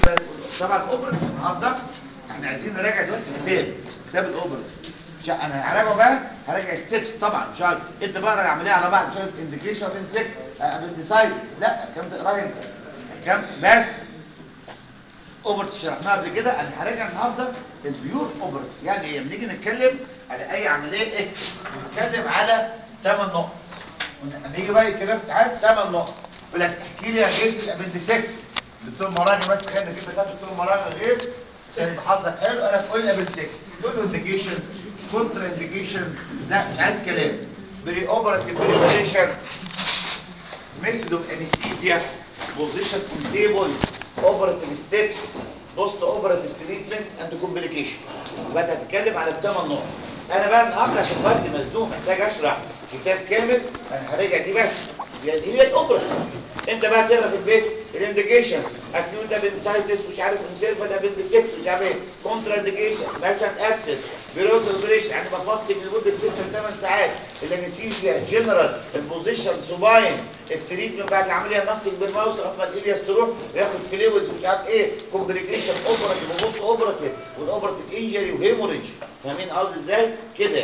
طبعا الاوبرا النهارده احنا عايزين نراجع دلوقتي كتاب كتاب الاوبرا مش انا هراجعه بقى هراجع ستيبس طبعا مش عارف انت بقى راجع عمليه على بعض مش عارف انديكيشن انسك ابندسايد لا كم تقراها انت كم بس اوبرت شرحناها قبل كده انا هراجع النهارده البيور اوبرت يعني ايه بنيجي نتكلم على اي عمليه ايه نتكلم على 8 نقط نيجي بقى الكلام في تعال 8 نقط يقول لك احكي لي يا غيث الابندسكت دكتور مراجع بس تخيل انك انت خدت دكتور مراجع غيث عشان يبقى حظك حلو انا بقول الابندسكت تقول له انديكيشنز كونترا انديكيشنز لا مش عايز كلام بري اوبراتيف بريبريشن ميثود اوف انستيزيا بوزيشن اون تيبل اوبراتيف ستيبس بوست اوبراتيف تريتمنت اند كومبليكيشن يبقى انت هتتكلم على الثمان نقط انا بقى النهارده عشان وقتي مزنوق محتاج اشرح كتاب كامل انا هراجع دي بس يعني هي الاوبراتيف انت بقى تقرا في البيت الانديكيشن اكيوت ابندسايتس مش عارف انسيرفال ابندسكت مش عارف ايه كونترا انديكيشن مثلا ابسس بيروت اوبريشن يعني بفاستنج لمده 6 ل 8 ساعات الانستيزيا جنرال البوزيشن سوباين التريتمنت بتاعت العمليه نصك بالماوس لغايه ما الالياس تروح وياخد فلويد ومش عارف ايه كومبليكيشن اوبراتيف وبوست اوبراتيف والاوبراتيف انجري وهيموريدج فاهمين قصدي ازاي؟ كده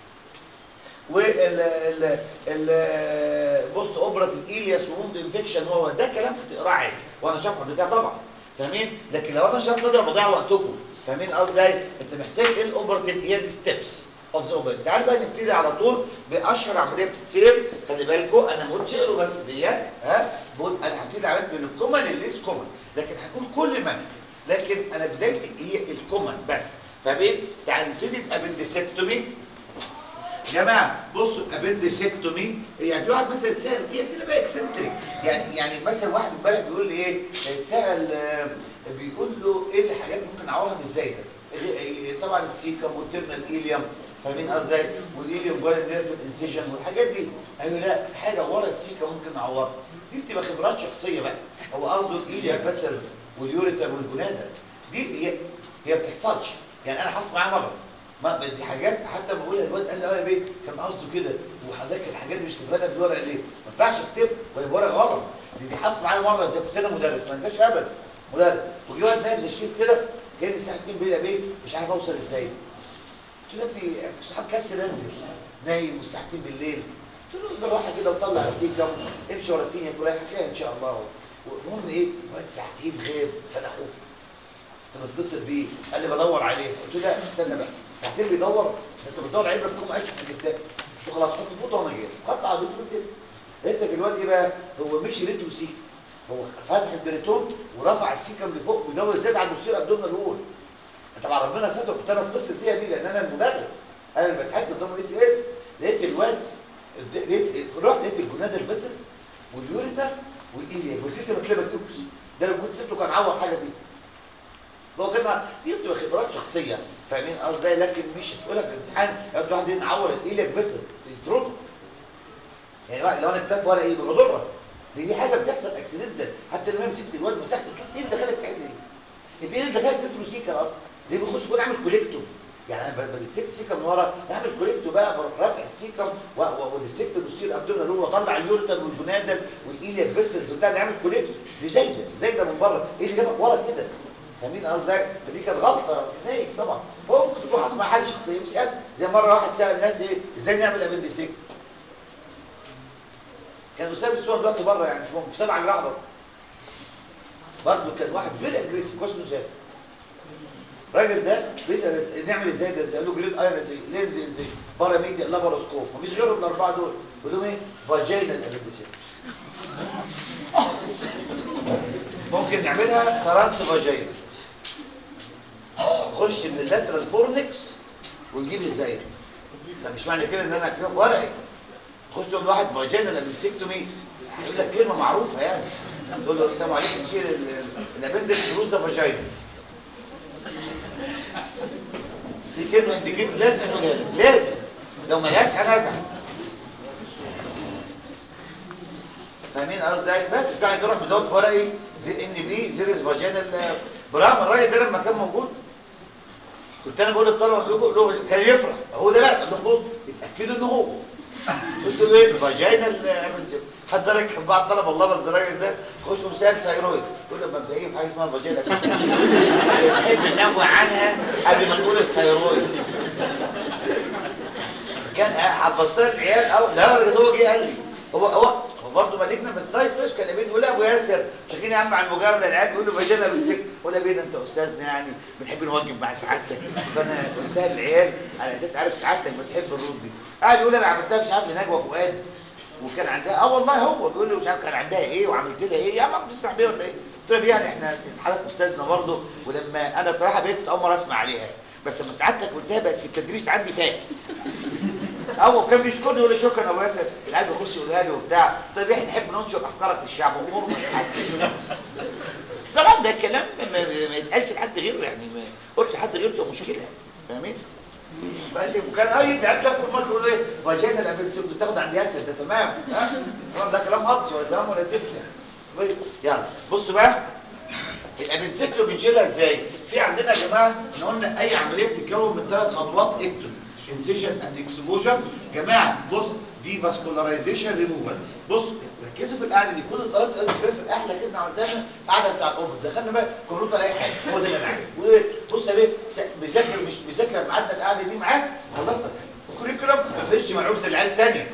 وال ال بوست اوبراتيف الياس ووند انفكشن هو ده كلام هتقراه عادي وانا شرحه قبل كده طبعا فاهمين لكن لو انا شرحت ده بضيع وقتكم فاهمين قصدي ازاي انت محتاج ايه الاوبراتيف هي الستبس اوف ذا اوبراتيف تعال بقى نبتدي على طول باشهر عمليه بتتصير خلي بالكم انا ما قلتش اقروا بس ديت ها بقول انا هبتدي عمليه من الكومن للليس كومن لكن هنقول كل منهج لكن انا بدايتي هي الكومن بس فاهمين تعال نبتدي بابندسكتومي يا جماعه بصوا ابندسكتومي يعني في واحد مثلا اتسال في اسئله بقى اكسنتريك يعني يعني مثلا واحد امبارح بيقول لي ايه اتسال بيقول له ايه الحاجات ممكن اعورها في ازاي ده طبعا السيكم والترنال ايليوم فاهمين قصدي ازاي والايليوم جوه النيرف انسيشن والحاجات دي ايوه لا في حاجه ورا السيكم ممكن نعورها دي بتبقى خبرات شخصيه بقى هو قصده الايليوم فاسلز واليوريتر والجونادا دي هي هي ما بتحصلش يعني انا حصل معايا مره ما دي حاجات حتى ما بقولها الواد قال لي اه يا بيه كان قصده كده وحضرتك الحاجات دي مش تفادى بالورقه ليه؟ ما ينفعش اكتب وهي ورقه غلط دي دي حصل معايا مره زي كنت انا مدرس ما انساش ابدا مدرس وجي واد نايم زي الشريف كده جاي الساعه 2 بالليل يا بيه مش عارف اوصل ازاي قلت له يا ابني صحاب كسر انزل نايم والساعه 2 بالليل قلت له بالراحه كده وطلع السيكه امشي ورا الدنيا كلها هتلاقيها ان شاء الله المهم ايه واد ساعتين غاب فانا خفت كنت متصل بيه قال لي بدور عليه قلت له لا استنى بقى ساعتين بيدور انت بتدور عبره في كوم عيش في الكتاب قلت خلاص حط فوطه وانا جاي خدت على الدكتور نزل لقيت لك الواد ايه بقى هو مش ريتو سيك هو فتح البريتون ورفع السيكم لفوق ودور زاد على البوستير ابدومينال وول طبعا ربنا ستر كنت انا اتفصل فيها دي لان انا المدرس انا اللي بتحاسب ضمن اي سي اس لقيت الواد لقيت رحت لقيت الجونادال فيسلز واليوريتر والايليا والسيستم اتلبس ده لو كنت سبته كان عور حاجه فيه هو كلمة دي بتبقى خبرات شخصية فاهمين قصدي لكن مش هتقولها في الامتحان يقعد واحد ينعور ايدك بس يطرده يعني لو انا كتاب ورا ايه بضرك دي دي حاجه بتحصل اكسيدنتال حتى لما مسكت الواد مسكت ايه اللي دخلك في حته دي؟ انت ايه اللي دخلك تدرس سيكا اصلا؟ ليه بيخش يكون عامل كوليكتوم يعني انا بسكت سيكا من ورا بعمل كوليكتو بقى بروح رافع السيكم والسكت بتصير ابدومينال هو واطلع اليوريتر والجونادال والايليا فيسلز وبتاع نعمل كوليكتو دي زايده زايده من بره ايه اللي جابك ورا كده؟ فاهمين قصدي فدي كانت غلطه فيك طبعا هو ممكن تكون حصل مع حاجه شخصيه بيسال زي مره واحد سال الناس ايه ازاي نعمل ابندسيك كان الاستاذ بيسوق دلوقتي بره يعني مش مهم في سبعه جراح بره برضه كان واحد فيري اجريسيف كويس انه شاف الراجل ده بيسال نعمل ازاي ده قال له جريد ايرون زي لينز زي بارا ميديا لاباروسكوب مفيش غيرهم الاربعه دول بيقول لهم ايه فاجينال ابندسيك ممكن نعملها ترانس فاجينا خش من اللاترال فورنكس ونجيب ازاي ده مش معنى كده ان انا اكتبها في ورقي تخش تقول واحد فاجينا لابنسكتومي هيقول لك كلمه معروفه يعني تقول له السلام عليكم نشيل الابندكس روز ده فاجينا دي كلمه انديكيت لازم نقولها لازم لو ما لهاش انا ازعل فاهمين قصدي ازاي بس مش معنى تروح مزود في ورقي زي ان بي زيريس فاجينال برام الراجل ده لما كان موجود كنت انا بقول للطلبه بيقولوا له كان يفرح هو ده بقى قال لهم بص اتاكدوا ان هو قلت له ايه فاجينال حد ركب بعض طلب الله الزراير ده خش مسال ثايرويد يقول له مبدئيا في حاجه اسمها فاجينال نحب ننوه عنها قبل ما نقول الثايرويد كان حفظت لك العيال او لا ده هو جه قال لي هو هو هو برضه مالكنا بس نايس نايس كلامين يقول ابو ياسر شاكين يا عم على المجامله العيال بيقول له فاجينا بتسك ولا بينا انت استاذنا يعني بنحب نوجب مع سعادتك فانا قلتها للعيال على اساس عارف سعادتك بتحب الرود دي قاعد يقول انا عملتها مش عارف لنجوى فؤاد وكان عندها اه والله هو بيقول لي مش عارف كان عندها ايه وعملت لها ايه يا عم بتسمع بيها ولا ايه؟ قلت له يعني احنا حضرتك استاذنا برضه ولما انا صراحه بقيت اول مره اسمع عليها بس لما سعادتك قلتها بقت في التدريس عندي فات هو كان بيشكرني يقول لي شكرا يا ابو ياسر العيال بيخش يقولها لي وبتاع طيب احنا نحب ننشر افكارك في الشعب امور طبعا ده كلام ما, ما يتقالش لحد غيره يعني ما قلت لحد غيره ده مشكله فاهمين؟ وكان اي تعب في المرة يقول ايه فاجينا الابنسيس بتاخد عند ياسر ده تمام ها طبعا ده كلام قدس ولا تمام ولا زفت يلا بصوا بقى الابنسيكتو بنشيلها ازاي في عندنا يا جماعه احنا قلنا اي عمليه بتتكون من ثلاث خطوات اكتب انسيشن اند اكسبوجر جماعه بص دي فاسكولارايزيشن ريموفال بص ركزوا في القعده دي كل الطلبات البريس احلى خدمه عملتها القعده بتاع الاوبر دخلنا بقى كمبيوتر اي حاجه هو ده اللي انا عايزه بص يا بيه بذاكر مش بذاكر ميعادنا القعده دي معاك خلصنا الكوريكولم ما فيش معلومه زي العيال الثانيه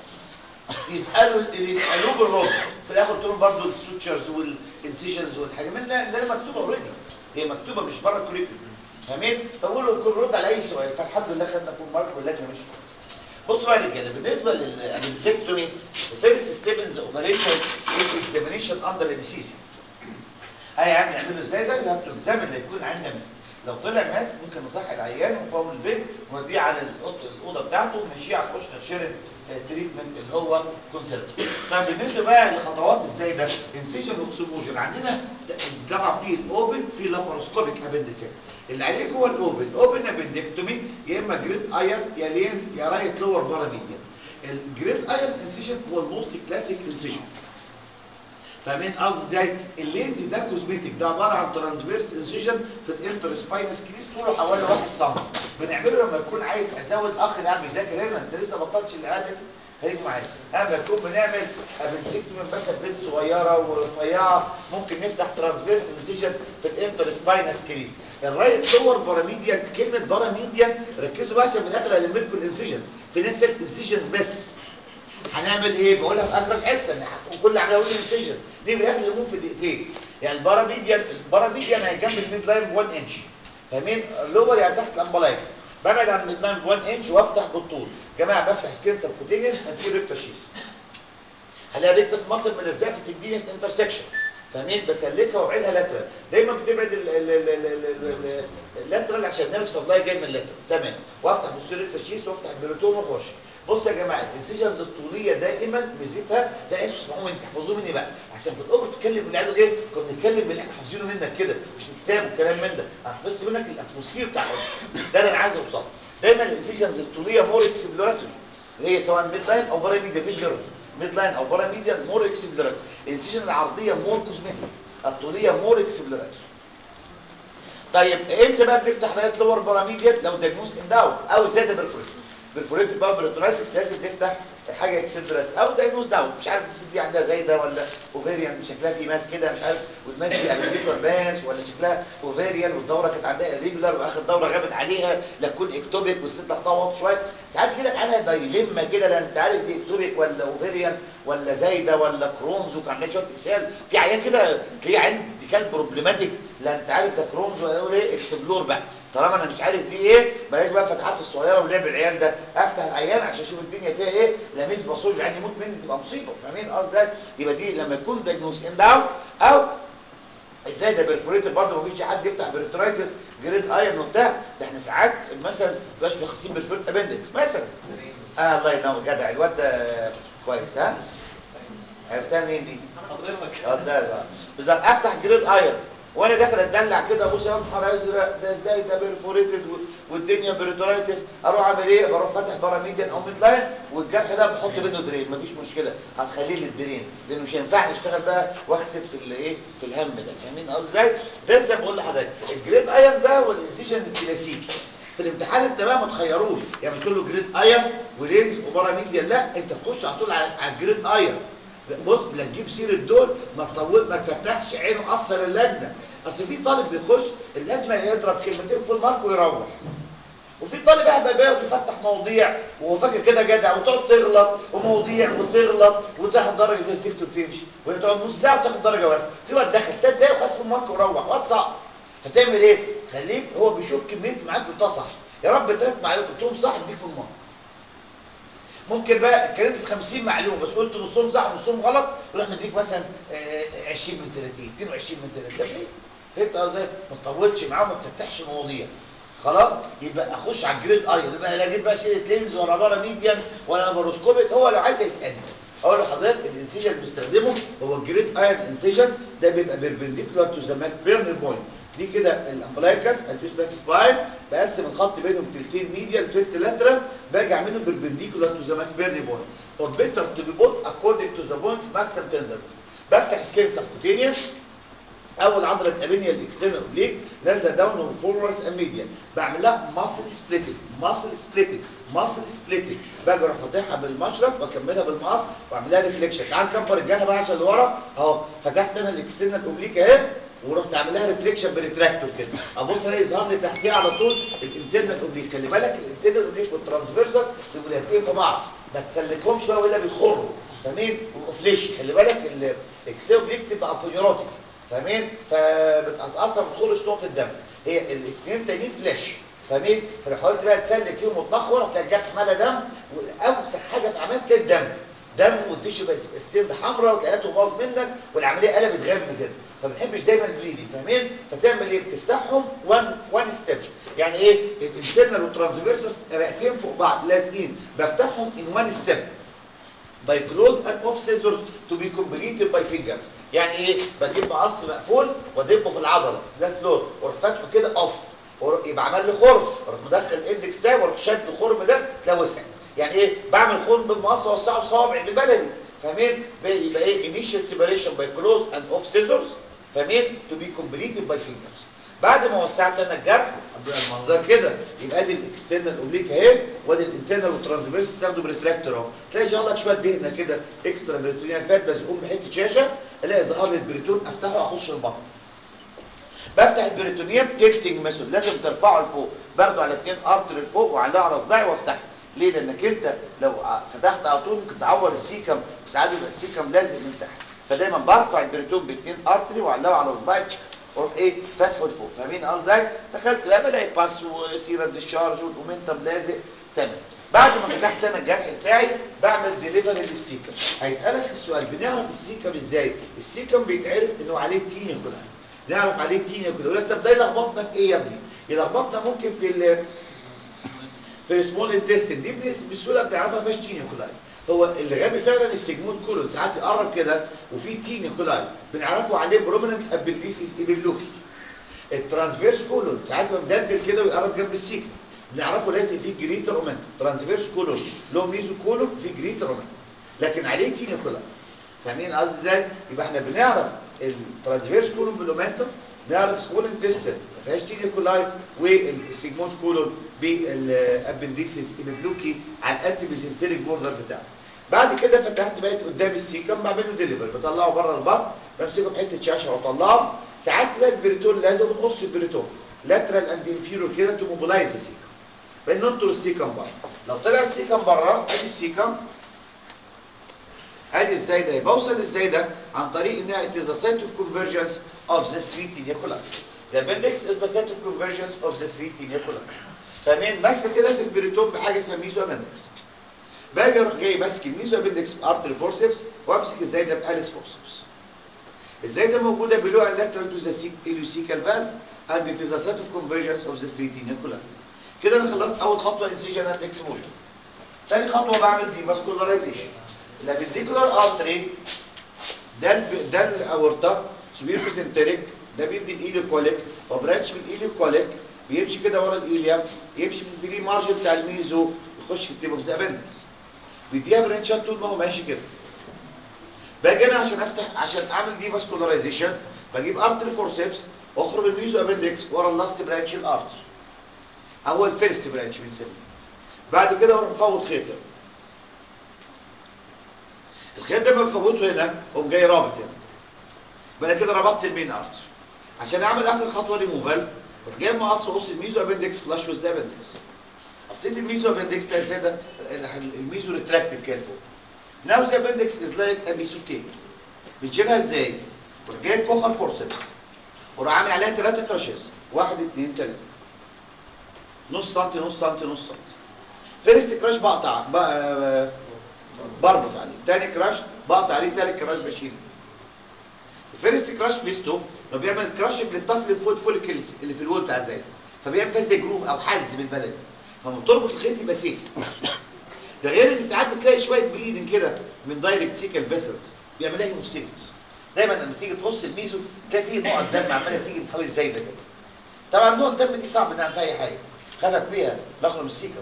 يسالوا اللي يسالوه بالرد في الاخر قلت لهم برضه السوتشرز والانسيشنز والحاجات من اللي مكتوبه اوريدي هي مكتوبه مش بره الكوريكولم فاهمين فبقول له كل رد على اي سؤال فالحمد لله خدنا فول مارك واللجنه مش بصوا بقى يا رجاله بالنسبه للابنسكتومي فيرست ستيبنز اوبريشن از اكزامينيشن اندر انستيزيا اي عم نعمله ازاي ده؟ هاف تو اكزامين يكون عندنا ماس لو طلع ماس ممكن نصحي العيان ونفهم البيت ونوديه على الاوضه بتاعته ونمشيه على القشطه شيرن تريتمنت اللي هو كونسرفتيف طيب بالنسبه بقى لخطوات ازاي ده انسيجن واكسبوجر عندنا طبعا في الاوبن في لاباروسكوبيك ابندسيت اللي عليه جوه الاوبن الاوبن ابندكتومي يا اما جريد اير يا لينز يا رايت لور باراميديا الجريد اير انسيجن هو الموست كلاسيك انسيجن فاهمين قصدي ازاي اللينز ده كوزمتيك ده عباره عن ترانسفيرس انسيجن في الانتر سباينس كريس طوله حوالي 1 سم بنعمله لما يكون عايز ازود اخ ده بيذاكر هنا انت لسه بطلتش العاده دي هيجي معايا اما نكون بنعمل ابنسكتومي مثلا بنت صغيره ورفيعه ممكن نفتح ترانسفيرس انسيجن في الانتر سباينس كريس الرايت لور باراميديان كلمه باراميديان ركزوا بقى عشان في الاخر هلم لكم الانسيجنز في ناس انسيجنز بس هنعمل ايه بقولها في اخر الحصه ان كل عمليه اقول انسيجن دي في الاخر لمون في دقيقتين يعني الباراميديان الباراميديان هيجنب الميد لاين ب 1 انش فاهمين اللور يعني تحت الامبلايكس ببعد عن الميد لاين ب 1 انش وافتح بالطول جماعه بفتح سكين سبكوتينيوس انتير ريكتا شيس هلاقي ريكتس مصر ملزقه في التكبينيوس انترسكشن فاهمين بسلكها وابعدها لاترال دايما بتبعد اللاترال عشان النيرف سبلاي جاي من اللاترال تمام وافتح بوستيريور ريكتا وافتح البلوتون واخش بصوا يا جماعه الانسيجنز الطوليه دائما ميزتها ده عايز تسمعوه مني تحفظوه مني بقى عشان في الاوبر تتكلم بالعيال ايه كنا بنتكلم باللي احنا حافظينه منك كده مش من كتاب والكلام من ده انا حفظت منك الاتموسفير بتاع ده اللي انا عايز اوصله دايما الانسيجنز الطوليه مور اكسبلوراتوري اللي هي سواء ميد لاين او باراميديا مفيش غيرهم ميد لاين او باراميديا مور اكسبلوراتوري الانسيجن العرضيه مور كوزمتيك الطوليه مور اكسبلوراتوري طيب امتى بقى بنفتح رايت لور باراميديا لو دايجنوز ان داون او زاد برفوريت برفوريتد بقى بريتونايتس لازم نفتح حاجه اكسنترات او دايجنوز داون مش عارف الست دي عندها زايده ولا اوفيريان شكلها في ماس كده مش عارف والماس دي ابيليكور ماس ولا شكلها اوفيريان والدوره كانت عندها ريجولار واخر دوره غابت عليها لا تكون اكتوبيك والست ضغطها واطي شويه ساعات كده انا دايلما كده لا انت عارف دي اكتوبيك ولا اوفيريان ولا زايده ولا كرونز وكان عندها شويه اسهال في عيان كده تلاقيه عندي كان بروبلماتيك لا انت عارف ده كرونز ولا يقول ايه اكسبلور بقى طالما انا مش عارف دي ايه بلاش بقى الفتحات الصغيره ولعب العيال ده افتح العيان عشان اشوف الدنيا فيها ايه لا ميز بصوج يعني يموت مني تبقى مصيبه فاهمين اه ازاي يبقى دي لما يكون دايجنوز ان داون او ازاي ده برفوريتد برضه مفيش حد يفتح بريترايتس جريد ايرن وبتاع ده احنا ساعات مثلا مبقاش مشخصين بالفورت ابندكس مثلا اه الله ينور جدع الواد ده كويس ها عرفتها منين دي؟ حضرتك اه ده ده بالظبط افتح جريد ايرن وانا داخل اتدلع كده ابص يا نهار ازرق ده ازاي ده بيرفوريتد والدنيا بريتورايتس اروح اعمل ايه بروح فاتح باراميديان او ميد لاين والجرح ده بحط بينه درين مفيش مشكله هتخليه للدرين لانه مش هينفعني اشتغل بقى واغسل في الايه في الهم ده فاهمين قصدي ازاي ده زي ما بقول لحضرتك الجريد ايرن بقى والانسيشن الكلاسيكي في الامتحان انت بقى ما تخيروش يعني بتقول له جريد اير ولينز وبارا ميديا لا انت تخش على طول على على الجريد اير بص لا تجيب سيره دول ما تطول ما تفتحش عينه اثر اللجنه اصل في طالب بيخش اللجنه يضرب كلمتين في المارك ويروح وفي طالب اهبل بقى ويفتح مواضيع وهو فاكر كده جدع وتقعد تغلط ومواضيع وتغلط وتاخد درجه زي الزفت وتمشي وهي تقعد نص ساعه وتاخد درجه واحده في واد دخل تلات دقايق وخد في المارك وروح واد صعب فتعمل ايه؟ خليك هو بيشوف كميه معاك قلتها صح يا رب ثلاث معلومات قلتهم صح اديك في المارك ممكن بقى اتكلمت في 50 معلومه بس قلت نصهم صح ونصهم غلط يروح مديك مثلا آه، 20 من 30 22 من 30 ده ايه؟ فهمت قصدي؟ ما تطولش معاه وما تفتحش مواضيع خلاص يبقى اخش على الجريد اي يبقى لا اجيب بقى سيره لينز ولا بارا ميديان ولا بروسكوبيك هو لو عايز يسالني اقول لحضرتك الانسيجن اللي بنستخدمه هو الجريد ايرن انسيجن ده بيبقى بيربنديكولار تو ذا ماك بيرن بوينت دي كده الامبلايكس ادوس باك سباين بقسم الخط بينهم تلتين ميديال وتلت لاترال باجي اعمله بيربنديكولار تو ذا ماك بيرن بوينت اور بيتر تو بي بوت اكوردنج تو ذا بوينت ماكسيم تندرنس بفتح سكين سبكوتينيوس اول عضله بتقابلني الاكسترنال اوبليك نازله داون وفورورز اند ميديال بعمل لها ماسل سبليتنج ماسل سبليتنج ماسل سبليتنج باجي اروح فاتحها بالمشرط واكملها بالمقص واعمل لها ريفليكشن تعال نكبر الجنب بقى عشان لورا اهو فتحت انا الاكسترنال اوبليك اهي ورحت عامل لها ريفليكشن بريتراكتور كده ابص الاقي يظهر لي تحتيها على طول الانترنال اوبليك خلي بالك الانترنال اوبليك والترانسفيرسس بيبقوا لازقين في بعض ما تسلكهمش بقى والا بيخروا فاهمين وفليشي خلي بالك الاكسترنال اوبليك تبقى ابونيروتيك فاهمين فبتقصقصها ما بتدخلش نقطه الدم هي الاثنين التانيين فلاش فاهمين فلو حاولت بقى تسلك فيهم وتنخور هتلاقي الجرح مالها دم واوسخ حاجه في عمليه كده الدم دم والدش بقت ستيمد حمراء وتلاقيته باظ منك والعمليه قلبت غم كده فما بنحبش دايما البليدنج فاهمين فتعمل ايه بتفتحهم وان وان ستيب يعني ايه الانترنال والترانسفيرسس رئتين فوق بعض لازقين بفتحهم ان وان ستيب by close and off scissors to be completed by fingers يعني ايه بجيب مقص مقفول وادبه في العضله ده كلوز واروح فاتحه كده اوف يبقى عمل لي خرم واروح مدخل الاندكس ده واروح شد الخرم ده تلاقي وسع يعني ايه بعمل خرم بالمقص واوسعه بصوابعي بالبلدي فاهمين يبقى ايه initial separation by close and off scissors فاهمين to be completed by fingers بعد ما وسعت انا الجرح المنظر كده يبقى ادي الاكسترنال اوبليك اهي وادي الانترنال والترانسفيرس تاخده بريتراكتور اهو تلاقي جه لك شويه دهنه كده اكسترا بريتونيال فات بزقهم بحته شاشه الاقي ظهر لي البريتون افتحه واخش البطن بفتح البريتونيوم تلتنج ميثود لازم ترفعه لفوق باخده على اثنين ارتر لفوق وعليه على صباعي وافتحه ليه لانك انت لو فتحت على طول ممكن تعور السيكم ساعات يبقى السيكم لازق من تحت فدايما برفع البريتون باثنين ارتري وعليه على صباعي واروح ايه فاتحه لفوق فاهمين قصدي ازاي دخلت بقى بلاقي باس وسيره ديشارج والاومنتم لازق تمام بعد ما فتحت انا الجرح بتاعي بعمل ديليفري للسيكم هيسالك السؤال بنعرف السيكم ازاي السيكم بيتعرف انه عليه تينيا كلها نعرف عليه تينيا كلها يقول لك طب ده يلخبطنا في ايه يا ابني يلخبطنا ممكن في ال في السمول انتستين دي بسهوله بنعرفها فيهاش تينيا كلها هو اللي غبي فعلا السجمود كولون ساعات يقرب كده وفي تينيا كولاي بنعرفه عليه بروميننت ابنديسيس ايبيلوكي الترانسفيرس كولون ساعات يبقى مدلدل كده ويقرب جنب السيكا بنعرفه لازم فيه جريتر اومنت ترانسفيرس كولون له ميزو كولون فيه جريتر اومنت لكن عليه تينيا كولاي فاهمين قصدي ازاي يبقى احنا بنعرف الترانسفيرس كولون بالاومنتم نعرف سمول انتستين ما فيهاش تينيا كولاي والسيجموند كولون بالابنديسيس ايبيلوكي على الانتي ميزنتريك بوردر بتاعه بعد كده فتحت بقيت قدام السيكم بعمل له ديليفري بطلعه بره البطن بمسكه بحته شاشه واطلعه ساعات تلاقي البريتون لازم بنقص البريتون لاترال اند انفيرور كده تو موبلايز السيكم بننطر السيكم بره لو طلع السيكم بره ادي السيكم ادي ازاي ده بوصل ازاي ده عن طريق انها it is a site of convergence of the three teniculati the appendix is the site of convergence of the three teniculati فاهمين ماسكه كده في البريتون بحاجه اسمها ميزو ابندكس باجي اروح جاي ماسك الميزو ابندكس بارتري فورسبس وامسك ازاي ده باليس فورسبس ازاي ده موجوده بلوع اللاترال تو ذا اليوسيكال فالف اند it is a set of convergence of the three teniculati كده انا خلصت اول خطوه انسيجن اند اكسبوجن تاني خطوه بعمل دي فاسكولارايزيشن الابنديكولار ارتري ده ال ده الاورطه سوبير بيزنتريك ده بيدي الايليكوليك وبرانش من الايليكوليك بيمشي كده ورا الايليام يمشي في الفري مارجن بتاع الميزو يخش في التيب اوف ذا ابندكس بيديها برانشات طول ما هو ماشي كده باجي انا عشان افتح عشان اعمل دي فاسكولارايزيشن بجيب ارتري فورسبس واخرج الميزو ابندكس ورا اللاست برانش الارتر اول فيرست برانش بنسميه بعد كده اروح مفوت خيط هنا. الخيط ده بفوته هنا قوم جاي رابط هنا بعد كده ربطت المين ارتر عشان اعمل اخر خطوه ريموفال روح جايب مقص قص الميزو ابندكس فلاش ويز ابندكس قصيت الميزو ابندكس تلاقي زي ده الميزو ريتراكتد كده فوق ناو ذا ابندكس از لايك ا بيس اوف كيك بنشيلها ازاي؟ روح جايب كوخر فورسبس وراح عامل عليها ثلاثه كراشز واحد اثنين ثلاثه نص سنتي نص سنتي نص سنتي فيرست كراش بقطع ب- بربط عليه تاني كراش بقطع عليه تالت كراش بشيله الفيرست كراش بيستو انه بيعمل كراشنج للطفل الفوت فوليكلز اللي في الوول بتاع زي فبيعمل فيها زي جروف او حز بالبلد فلما تربط الخيط يبقى سيف ده غير ان ساعات بتلاقي شويه بليدنج كده من دايركت سيكال فيسلز بيعملها هيموستاسيس دايما لما تيجي تقص الميزو تلاقي فيه نقط دم عماله بتيجي من حوالي الزايده كده طبعا نقط الدم دي صعب نعمل فيها اي حاجه خافك بيها نخرم السيكم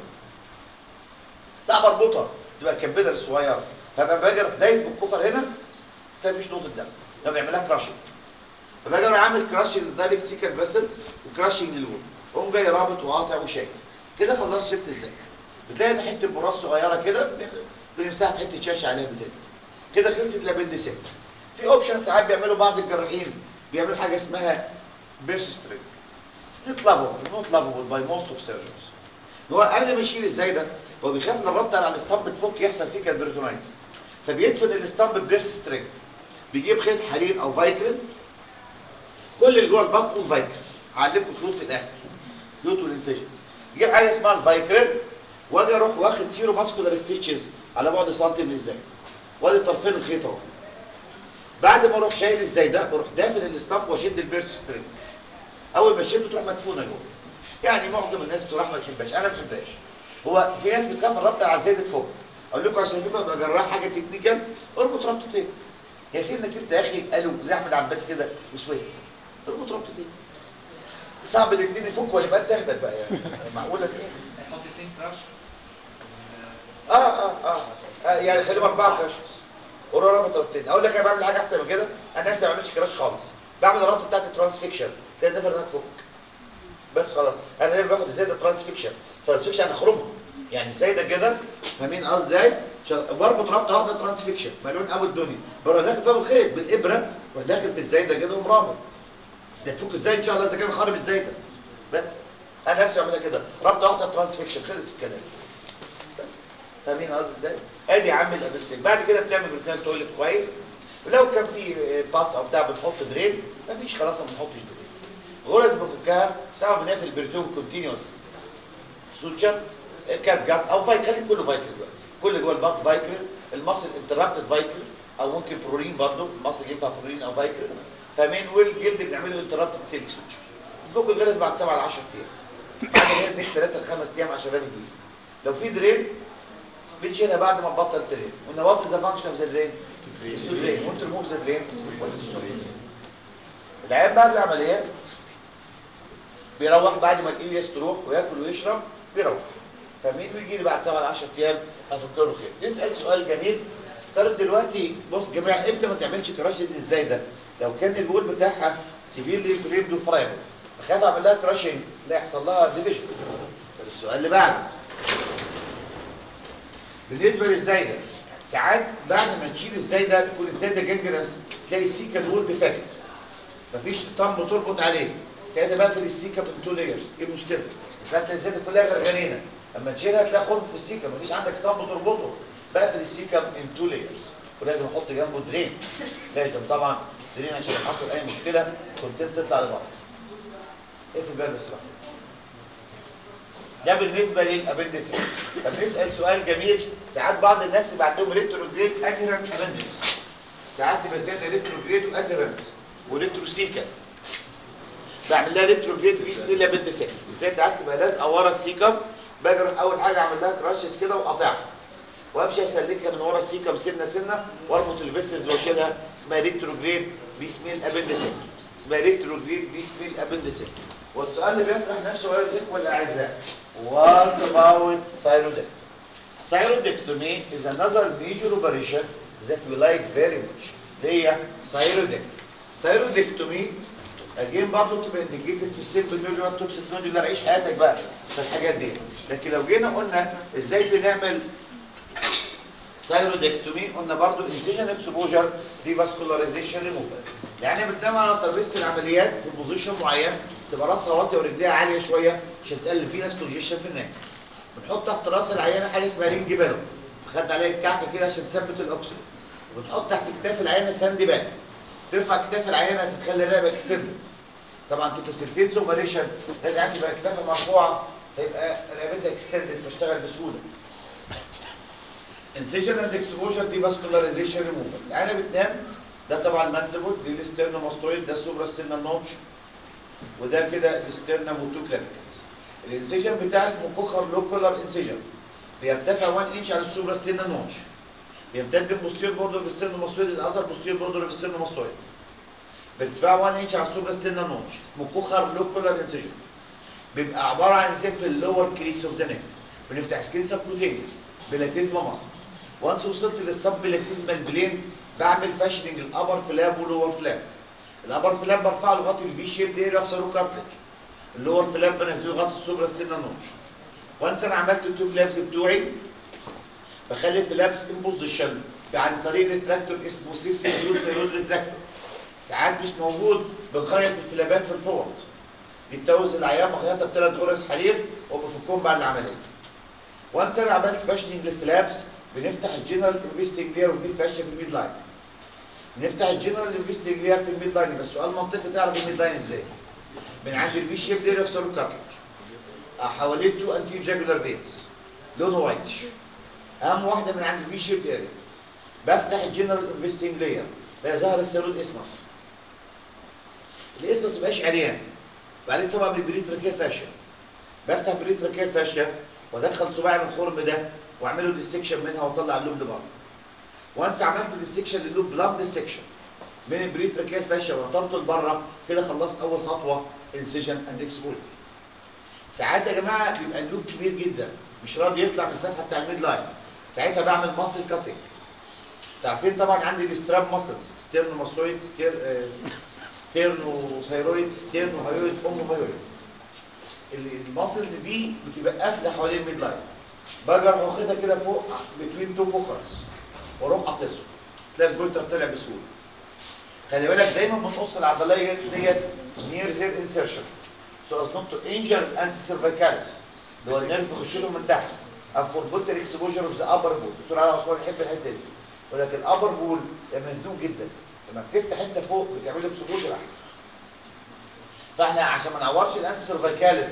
صعب اربطها تبقى كابيلر صغيره فبقى باجي اروح دايس بالكوخر هنا تلاقي مفيش نقطه دم ده بيعملها كراشنج فباجي اروح عامل كراشنج للدايركت سيكال فيسل وكراشنج للوول اقوم جاي رابط وقاطع وشايل كده خلصت شلت ازاي بتلاقي ان حته براس صغيره كده بنمسحها حته شاشه عليها بتاني كده خلصت الابندسكت في اوبشن ساعات بيعملوا بعض الجراحين بيعملوا حاجه اسمها بيرس سترينج ستيت لافابل نوت لافابل باي موست اوف سيرجنز هو قبل ما يشيل ازاي ده هو بيخاف ان الربطه على الاسطمب تفك يحصل فيه كالبريتونايتس فبيدفن الاسطمب ببيرس سترينج بيجيب خيط حرير او فايكرين كل اللي جوه البطن فايكرين هعلمكم الخيوط في الاخر خيوط والانسيشنز يجيب حاجه اسمها الفايكرين واجي اروح واخد سيرو ماسكولار ستيتشز على بعد سنتي من ازاي وادي طرفين الخيط اهو بعد ما اروح شايل ازاي ده بروح دافن الاسطمب واشد البيرس سترينج اول ما اشده تروح مدفونه جوه يعني معظم الناس بصراحه ما بتحبهاش انا ما بحبهاش هو في ناس بتخاف الربطه على الزايده تفك اقول لكم عشان فيكم ابقى جراح حاجه تكنيكال اربط ربطتين يا سيدي انك انت يا اخي قالوا زي احمد عباس كده وسويس اربط ربطتين صعب الاثنين يفكوا ولا يبقى انت اهبل بقى يعني معقوله دي نحط اتنين كراش اه اه اه, آه يعني خليهم اربعه كراشز ورا رابط ربطتين اقول لك انا بعمل حاجه احسن من كده انا الناس ما بعملش كراش خالص بعمل الرابطه بتاعت الترانسفيكشن كده نفر انها تفك بس خلاص انا دايما باخد الزايده ترانسفيكشن ترانسفيكشن اخرمها يعني الزايده كده فاهمين اه ازاي شغ- بربط ربطه واحده ترانسفيكشن مليون قوي الدنيا بروح داخل فيها بالخيط بالابره واروح داخل في الزايده كده ومرابط ده تفك ازاي ان شاء الله اذا كان خارب الزايده بس انا نفسي بعملها كده ربطه واحده ترانسفيكشن خلص الكلام بس. فاهمين قصدي ازاي ادي يا عم الابنسين بعد كده بتعمل بريتنال تويلت كويس ولو كان في باس او بتاع بنحط درين مفيش خلاص ما بنحطش درين غرز بفكها تعرف بنقفل البريتون كونتينوس سوتشر كات جات او فايك خلي كله فايكل بقى كل جوه البط فايكل المصل انترابتد فايكل او ممكن برورين برضو المصل ينفع برورين او فايكل فمين والجلد بنعمله انترابتد سيلك سوتشر فوق الغرز بعد 7 ل 10 ايام بعد هي اديك 3 ل 5 ايام عشان رامي جديد لو في درين بنشيلها بعد ما نبطل درين قلنا وات ذا فانكشن اوف ذا درين تو درين وانت ريموف ذا درين العيان بعد العمليه بيروح بعد ما الايلياس تروح وياكل ويشرب بيروح فمين ويجي لي بعد 7 ل 10 ايام افكر له خير نسال سؤال جميل افترض دلوقتي بص يا جماعه امتى ما تعملش كراشز ازاي ده لو كان الوول بتاعها سيفيرلي فريمد وفرايبل اخاف اعمل لها كراشنج لا يحصل لها ديفيجن طب السؤال اللي بعده بالنسبه للزايده ساعات بعد ما تشيل الزايده تكون الزايده جنجرس تلاقي السيكا وول ديفكت مفيش اسطمب تربط عليه ساعتها بقفل السيكا من تو لايرز ايه المشكله؟ ساعتها الزايده كلها غرغرينه اما تشيلها تلاقي خرم في السيكا مفيش عندك اسطمب تربطه بقفل السيكا من تو لايرز ولازم احط جنبه درين لازم طبعا درين عشان لو حصل اي مشكله كنت تطلع لبره اقفل الباب بس بقى ده بالنسبه للابندكس طب نسال سؤال جميل ساعات بعض الناس يبقى عندهم ريتروجريد ادهرنت ابندكس ساعات تبقى زياده ريتروجريد وادهرنت وريتروسيكا بعمل لها ريتروجريد بيس ليلا بنت سكس ازاي ساعات تبقى لازقه ورا السيكم باجي اروح اول حاجه اعمل لها كراشز كده واقطعها وامشي اسلكها من ورا السيكم سنه سنه واربط الفيسلز واشيلها اسمها ريتروجريد بيسميل ابندسك اسمها ريتروجريد بيسميل ابندسك والسؤال اللي بيطرح نفسه ايها الاخوه الاعزاء what about thyroidectomy thyroidectomy is another major operation that we like very much اللي هي thyroidectomy thyroidectomy اجين برضه تبقى انديكيتد في السيمبل نودولار توكسيك نودولار عيش حياتك بقى في الحاجات دي لكن لو جينا قلنا ازاي بنعمل ثايرودكتومي قلنا برضو انسيجن اكسبوجر دي فاسكولاريزيشن ريموفال يعني بتنام على ترابيزه العمليات في بوزيشن معين تبقى راسها واطيه ورجليها عاليه شويه عشان تقلل فينس كونجيشن في الناس بنحط تحت راس العيانه حاجه اسمها رينج بالو خدنا عليها الكعكه كده عشان تثبت الاكسجين وبنحط تحت كتاف العيانه ساند باك ترفع كتاف العيانه فتخلي الرقبه اكستندد طبعا كفاسيلتيز اوبريشن لازم عندي بقى كتافها مرفوعه فيبقى رقبتها اكستندد فاشتغل بسهوله انسيجن اند اكسبوجر دي فاسكولاريزيشن ريموفال العينه بتنام ده طبعا الماندبل دي الاسترنوماستويد ده السوبراسترنال نوتش وده كده الاسترنم والتوكلابيكس الانسيجن بتاعه اسمه كوخر لوكولار انسيجن بيرتفع 1 انش على السوبراسترنال نوتش بيمتد البوستير بوردر في السترنوماستويد الاذر بوستير بوردر في السترنوماستويد بارتفاع 1 انش على السوبراسترنال نوتش اسمه كوخر لوكولار انسيجن بيبقى عباره عن انسيجن في اللور كريس اوف ذا نيك بنفتح سكين سبكوتينيوس بلاتيزما مصر وانس وصلت للسب بلاتيزمال بلين بعمل فاشننج الابر فلاب واللور فلاب الابر فلاب برفعه لغايه الفي شيب دي في سارو كارتلج اللور فلاب بنزله لغايه السوبرا ستينا نوتش وانس انا عملت التو فلابس بتوعي بخلي الفلابس ان بوزيشن عن طريق ريتراكتور اسمه سيسي جول سيرود ريتراكتور ساعات مش موجود بنخيط الفلابات في الفوط بيتجوز العيان بخيطها بثلاث غرز حليب وبفكهم بعد العمليه وانس انا عملت فاشننج للفلابس بنفتح الجنرال انفستنج لير ودي فاشة في الميد لاين نفتح الجنرال انفستنج لير في الميد لاين بس سؤال منطقي تعرف الميد لاين ازاي من عند الفي شيب لير في سيرو كارتلج حواليه تو انتي جاجولار فينز لونه وايتش اهم واحده من عند الفي شيب لير بفتح الجنرال انفستنج لير بقى ظهر السيرود اسمس الاسمس مبقاش عريان بعدين طبعا بالبريتراكيال فاشيا بفتح بريتراكيال فاشيا وادخل صباعي من الخرم ده واعمله ديسكشن منها واطلع اللوب لبره وانس عملت ديسكشن للوب بلان ديسكشن من البريتراكيال فاشيا وطرته لبره كده خلصت اول خطوه انسيجن اند اكسبوجر ساعات يا جماعه بيبقى اللوب كبير جدا مش راضي يطلع من الفتحه بتاع الميد لاين ساعتها بعمل ماسل كاتنج عارفين طبعا عندي الاستراب ماسلز ستيرنو ماستويد ستير آه ستيرنو ثايرويد ستيرنو هايويد ام هايويد الماسلز دي بتبقى قافله حوالين الميد لاين باجي اروح واخدها كده فوق بتوين تو بوكرز واروح قاصصه تلاقي الجويتر طلع بسهوله خلي بالك دايما بنقص العضليه ديت نير زير انسيرشن سو از نوت تو انجر انس سيرفيكاليس اللي هو الناس بيخش لهم من تحت ام فور بوتر اكسبوجر اوف ذا ابر بول دكتور علي عثمان يحب الحته دي يقول لك الابر بول مزنوق جدا لما بتفتح انت فوق بتعمل له اكسبوجر احسن فاحنا عشان ما نعورش الانس سيرفيكاليس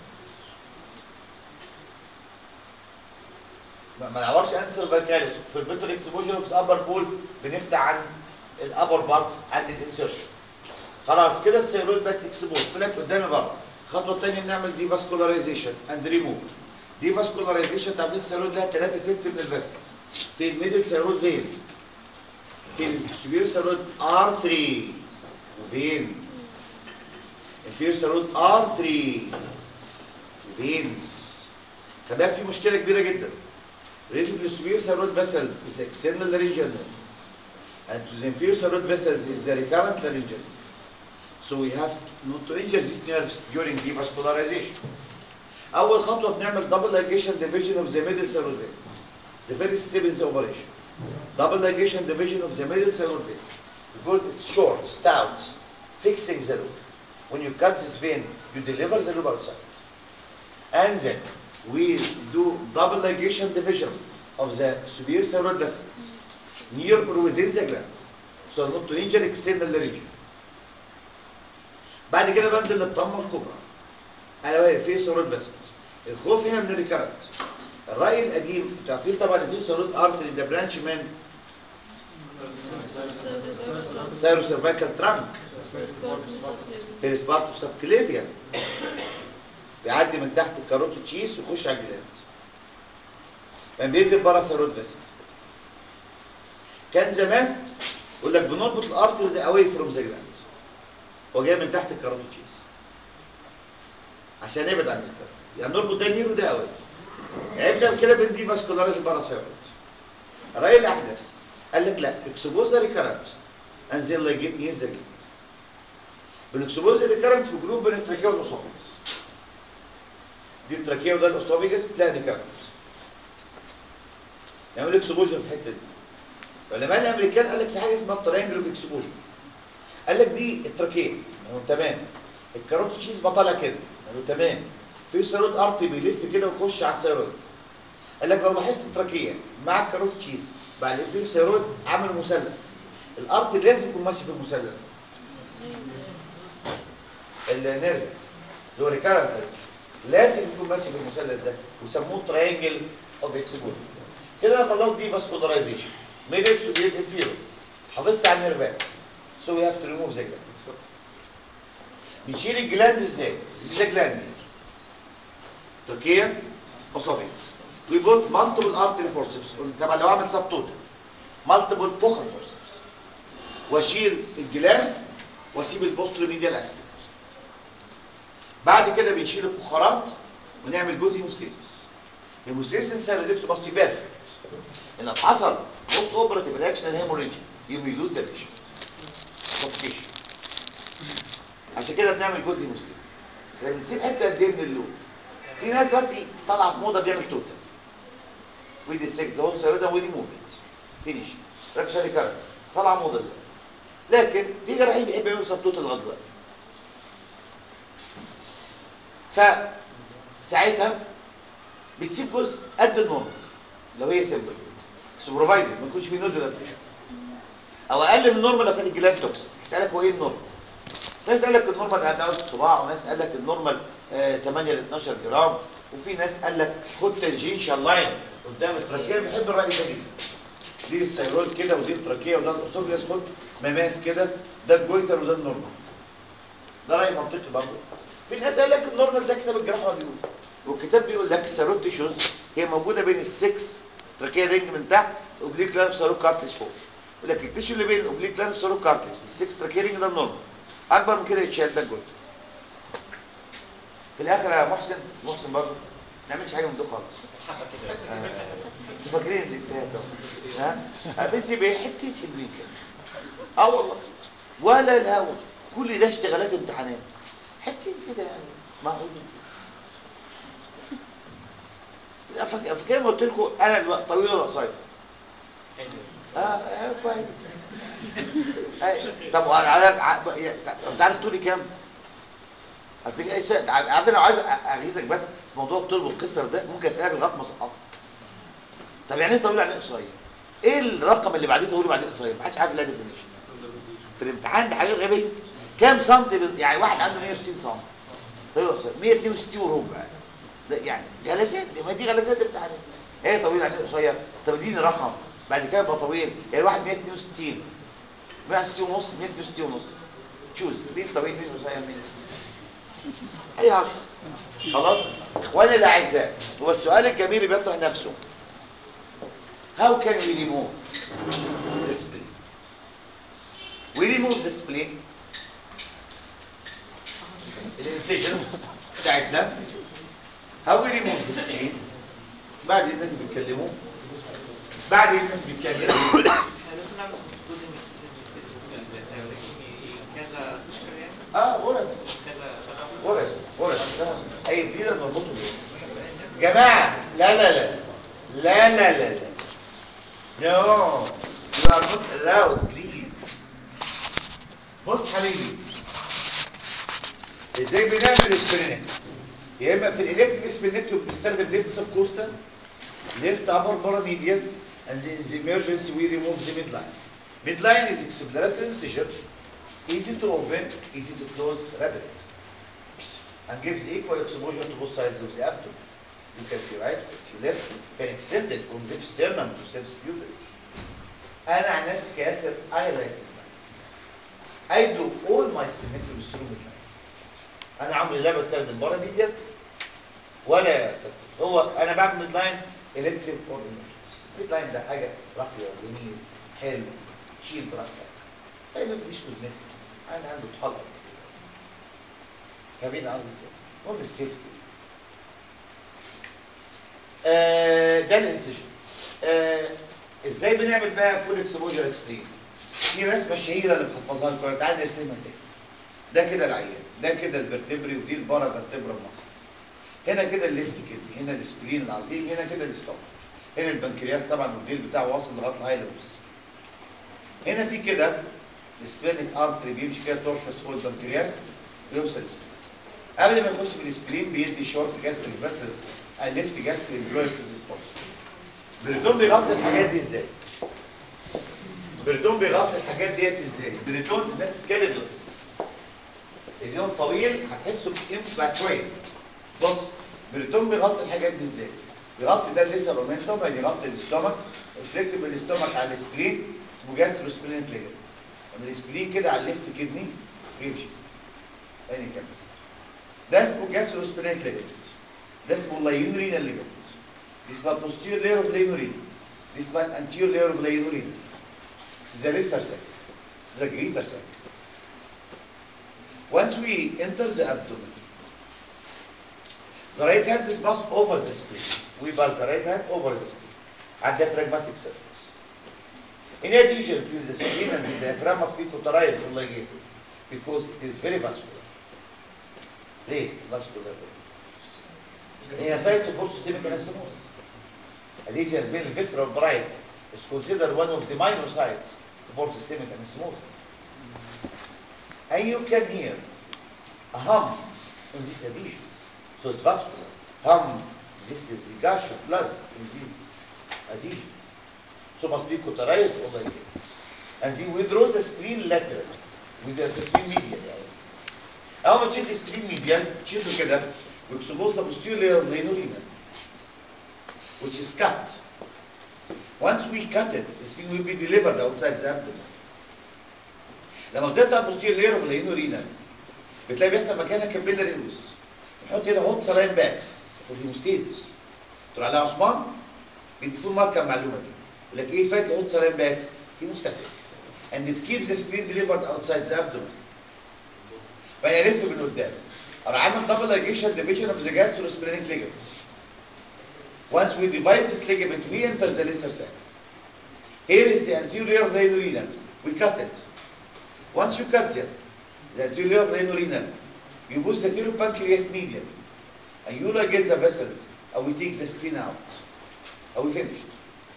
ما نعورش انسر فاكاليس في البيتر اكسبوجر اوف ابر بول بنفتح عن الابر بارت عند الانسرشن خلاص كده السيرويد بقت اكسبوز طلعت قدامي بره الخطوه الثانيه بنعمل دي فاسكولاريزيشن اند ريموف دي فاسكولاريزيشن تعمل السيرويد لها ثلاثه سيتس من الفاسكس في الميدل سيرويد فين في السبير سيرويد ارتري فين الفير سيرويد ارتري فينز خلي في مشكله كبيره جدا Related to severe thyroid vessels is external laryngeal nerve. And to the inferior thyroid vessels is the recurrent laryngeal nerve. So we have not to injure these nerves during devascularization. أول خطوة بنعمل double ligation division of the middle thyroid vein. The first step in the operation. Double ligation division of the middle thyroid vein. Because it's short, stout, fixing the loop. When you cut this vein, you deliver the loop outside. And then we do double ligation division of the superior thyroid vessels near or within the gland so as not to injure external region. بعد كده بنزل للطمه الكبرى الا وهي في ثيرويد فيسلز الخوف هنا من الريكارنت الراي القديم انتوا عارفين طبعا في ثيرويد ارتري ده برانش من سايرو سيرفايكال ترانك في سبارت اوف سبكليفيا بيعدي من تحت الكاروتيد تشيس ويخش على الجلاند كان بيدي الباراثيرويد فيسلز كان زمان يقول لك بنربط الارتري ده اواي فروم ذا جلاند هو جاي من تحت الكاروتيد تشيس عشان يبعد عن الكاروتيد يعني نربط ده نير وده اواي عرفنا كده بندي فاسكولاريز الباراثيرويد الراي الاحدث قال لك لا اكسبوز ذا ريكارنت انزل لايجيت نير ذا جلاند بالاكسبوجر ريكارنس في جروب بين التراكيه والاسوفيجس دي التراكيه وده الاسوفيجس بتلاقي ريكارنس يعمل اكسبوجر في الحته دي العلماء الامريكان قال لك في حاجه اسمها ترينجل اكسبوجر قال لك دي التراكيه قالوا تمام الكاروت تشيز بطلع كده قالوا تمام في سيروت ارتي بيلف كده ويخش على السيروت قال لك لو لاحظت التراكيه مع الكاروت تشيز بعد في سيروت عامل مثلث الارتي لازم يكون ماشي في المثلث النيرفس اللي هو ريكارنت لازم يكون ماشي في المثلث ده ويسموه ترينجل اوف اكسبوجر كده انا خلصت دي فاسكولارايزيشن ميدل سوبيت انفيرو حافظت على النيرفات سو وي هاف تو ريموف ذا جلاند بنشيل الجلاند ازاي؟ ذا جلاند تركيا اسوفيس وي بوت مالتيبل ارتري فورسبس طبعا لو اعمل سب توتال مالتيبل فوخر فورسبس واشيل الجلاند واسيب البوستر ميديال اسبكت بعد كده بنشيل الفخارات ونعمل جود هيموستيزيس هيموستيزيس سيرودكتو ماست بي بيرفكت ان لو حصل بوست اوبراتيف رياكشن هيموريجي يو مي لوز ذا بيشنت سفكيشن عشان كده بنعمل جود هيموستيزيس بنسيب حته قد ايه من اللون في ناس دلوقتي طالعه في موضه بيعمل توتال ويدي 6 هون سيرودا ويدي موفمنت فينيش ركشه ريكارنس طالعه موضه دلوقتي لكن في جراحين بيحب يعمل سب توتال لغايه دلوقتي فساعتها بتسيب جزء قد النورمال لو هي سيمبل سوبرفايدر ما يكونش فيه نودولار تيشو او اقل من النورمال لو كانت الجلاند توكسيك يسالك هو ايه النورمال ناس قال لك النورمال هتعود صباع وناس قال لك النورمال آه 8 ل 12 جرام وفي ناس قال لك خد تنجينشال لاين قدام التراكيه بحب الراي ده جدا دي السيرول كده ودي التراكيه وده الاسوفياس خد مماس كده ده الجويتر وده النورمال ده راي منطقي برضه في ناس قال لك النورمال زي كتاب الجراحه ما بيقول والكتاب بيقول لك السيرول تيشوز هي موجوده بين السكس تراكيه رينج من تحت اوبليك لانف سيرول كارتلج فوق يقول لك التيشو اللي بين الاوبليك لانف سيرول كارتلج السكس تراكيه رينج ده النورمال اكبر من كده يتشال ده الجويتر في الاخر يا محسن محسن برضه ما نعملش حاجه من دول خالص انتوا فاكرين اللي فات ها بنسيب ايه حته حلوين كده اه والله ولا الهوا كل ده اشتغالات امتحانات حته كده يعني معقول فاكر ما قلت لكم انا الوقت طويل ولا قصير اه آه، كويس أي. طب وعلى على انت عارف طولي كام؟ اصل ايه السؤال؟ عارف انا عايز اغيظك بس في موضوع الطول والقصر ده ممكن اسالك لغايه ما اسقطك طب يعني ايه طويل يعني ايه قصير؟ ايه الرقم اللي بعديه طويل وبعديه قصير؟ ما حدش عارف لا ديفينيشن في الامتحان دي حاجه غبيه كام سنتي بال- يعني واحد عنده 160 سم طويل قصير 162 وربع ده يعني غلاسات ما دي غلاسات امتحانات ايه طويل يعني ايه قصير؟ طب اديني رقم بعد كده يبقى طويل يعني واحد 162 162 ونص 162 ونص تشوز مين طويل مين قصير مين اي عكس خلاص اخواني الاعزاء هو السؤال الجميل اللي بيطرح نفسه how can we remove the spleen we remove the spleen الانسيجنز بتاعتنا how we remove the spleen بعد اذنك بيتكلموا بعد اذنك بيتكلموا احنا لازم نعمل جزء من كذا سيشن يعني اه غرز كذا غرز غرز اي جديده نربطه بيه جماعه لا لا لا لا لا لا لا نو you are not allowed please بص حبيبي ازاي بنعمل سبرينت يا اما في الالكتريك سبرينت بنستخدم ليفت سب كوستال ليفت ابر باراميديال and the, the emergency we remove the midline midline is explanatory incision easy to open easy to close rapid and gives equal exposure to both sides of the abdomen you can see right you can see left you can extend it from the sternum to the pubis انا عن نفسي كياسر I like midline I do all my splenectomy through midline انا عمري لا بستخدم باراميديال ولا سكت هو انا بعمل ميد لاين الكتريك اور ايمرجنسي ميد لاين ده حاجه راقيه جميل حلو شيل براحتك لان مفيش كوزمتيك انا عنده طحال قد كده فاهمين قصدي ازاي؟ المهم السيفتي آه ده الانسيشن آه ازاي بنعمل بقى فول اكسبوجر سبرين في رسمه شهيره اللي بحفظها لكم انا تعالى نرسمها تاني ده كده العيان ده كده الفرتبري ودي البارا فرتبرا ماسل هنا كده الليفت كده هنا السبلين العظيم هنا كده الاستومك هنا البنكرياس طبعا والديل بتاعه واصل لغايه الهايلوسيس هنا في كده السبلينك ارتري بيمشي كده تورشس فوق البنكرياس ويوصل السبلين قبل ما يخش في السبلين بيدي شورت جاستريك فيسلز الليفت جاستريك جلويد ريسبونس بريتون بيغطي الحاجات دي ازاي؟ بريتون بيغطي الحاجات ديت ازاي؟ بريتون الناس بتتكلم دلوقتي اليوم طويل هتحسوا بقيمته بعد شويه بص بريتون بيغطي الحاجات دي ازاي؟ بيغطي ده الليسر رومنتوم يعني يغطي الاستومك ريفلكت بالاستومك على السبلين اسمه جاسترو سبلين ليجن لما السبلين كده على الليفت كدني بيمشي تاني كمل ده اسمه جاسترو سبلين ليجن ده اسمه لاينورينا ليجن دي اسمها بوستير لاير اوف لاينورينا دي اسمها الانتيور لاير اوف لاينورينا This is a lesser sac. This is a greater sac. Once we enter the abdomen, the right hand is passed over the spleen. We pass the right hand over the spleen at the diaphragmatic surface. In addition between the spleen and the diaphragm must be cauterized or ligated because it is very vascular. ليه vascular? هي site of systemic anastomosis. Adhesion has been visceral brides is considered one of the minor sites for systemic anastomosis. And you can hear a hum in these adhesions. So it's vascular. Hum, this is the gush of blood in these adhesions. So must be cauterized or like this. And then withdraw the spleen laterally with the spleen medial يعني. أول ما تشيل السبلين medial تشيله كده ويكسبوز the posterior layer of the inulina which is cut. Once we cut it, the spleen will be delivered outside the abdomen. لما بتقطع posterior layer of the inulina بتلاقي بيحصل مكانها كابيلاري روز نحط هنا هوت سلاين باكس فور هيموستيزيس تروح عليها عثمان بيدي فول ماركه المعلومه دي يقول لك ايه فايده الهوت سلاين باكس هيموستاتيك and it keeps the spleen delivered outside the abdomen فيلف من قدام اروح عامل دبل لايجيشن ديفيجن اوف ذا جاستروسبلينيك ليجمنت Once we divide this ligament, we enter the lesser sac. Here is the anterior of the inguinal. We cut it. Once you cut it, the anterior of the inguinal, you push the pancreas median, and you ligate the vessels, and we take the spleen out. And we finished.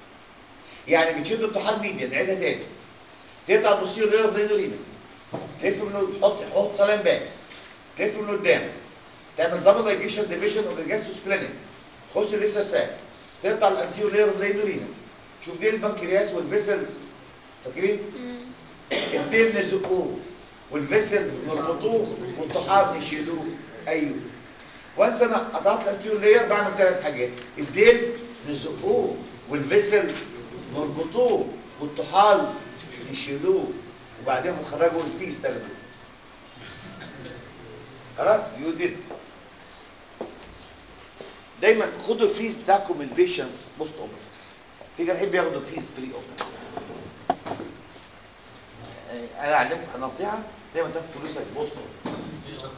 يعني بتشد الطحال ميديا نعيدها تاني تقطع البوستيريور لير اوف ذا انولينا تلف من تحط تحط سلام باكس تلف من قدام تعمل دبل لايجيشن ديفيجن اوف ذا جاستروسبلينيك خش الليسر ساك تقطع الانتيور لاير اوف ذا انولينا شوف دي البنكرياس والفيسلز فاكرين؟ الديل نزقوه والفيسل نربطوه والطحال نشيلوه ايوه وانس انا قطعت الانتيور لاير بعمل ثلاث حاجات الديل نزقوه والفيسل نربطوه والطحال نشيلوه وبعدين نخرجوا الفيس تاخدوه خلاص يو ديد دايما خدوا الفيس بتاعكم البيشنس بوست اوبرتيف في جراحين بياخدوا فيس بري اوبرتيف انا اعلمكم نصيحه دايما تاخد فلوسك بوست اوبرتيف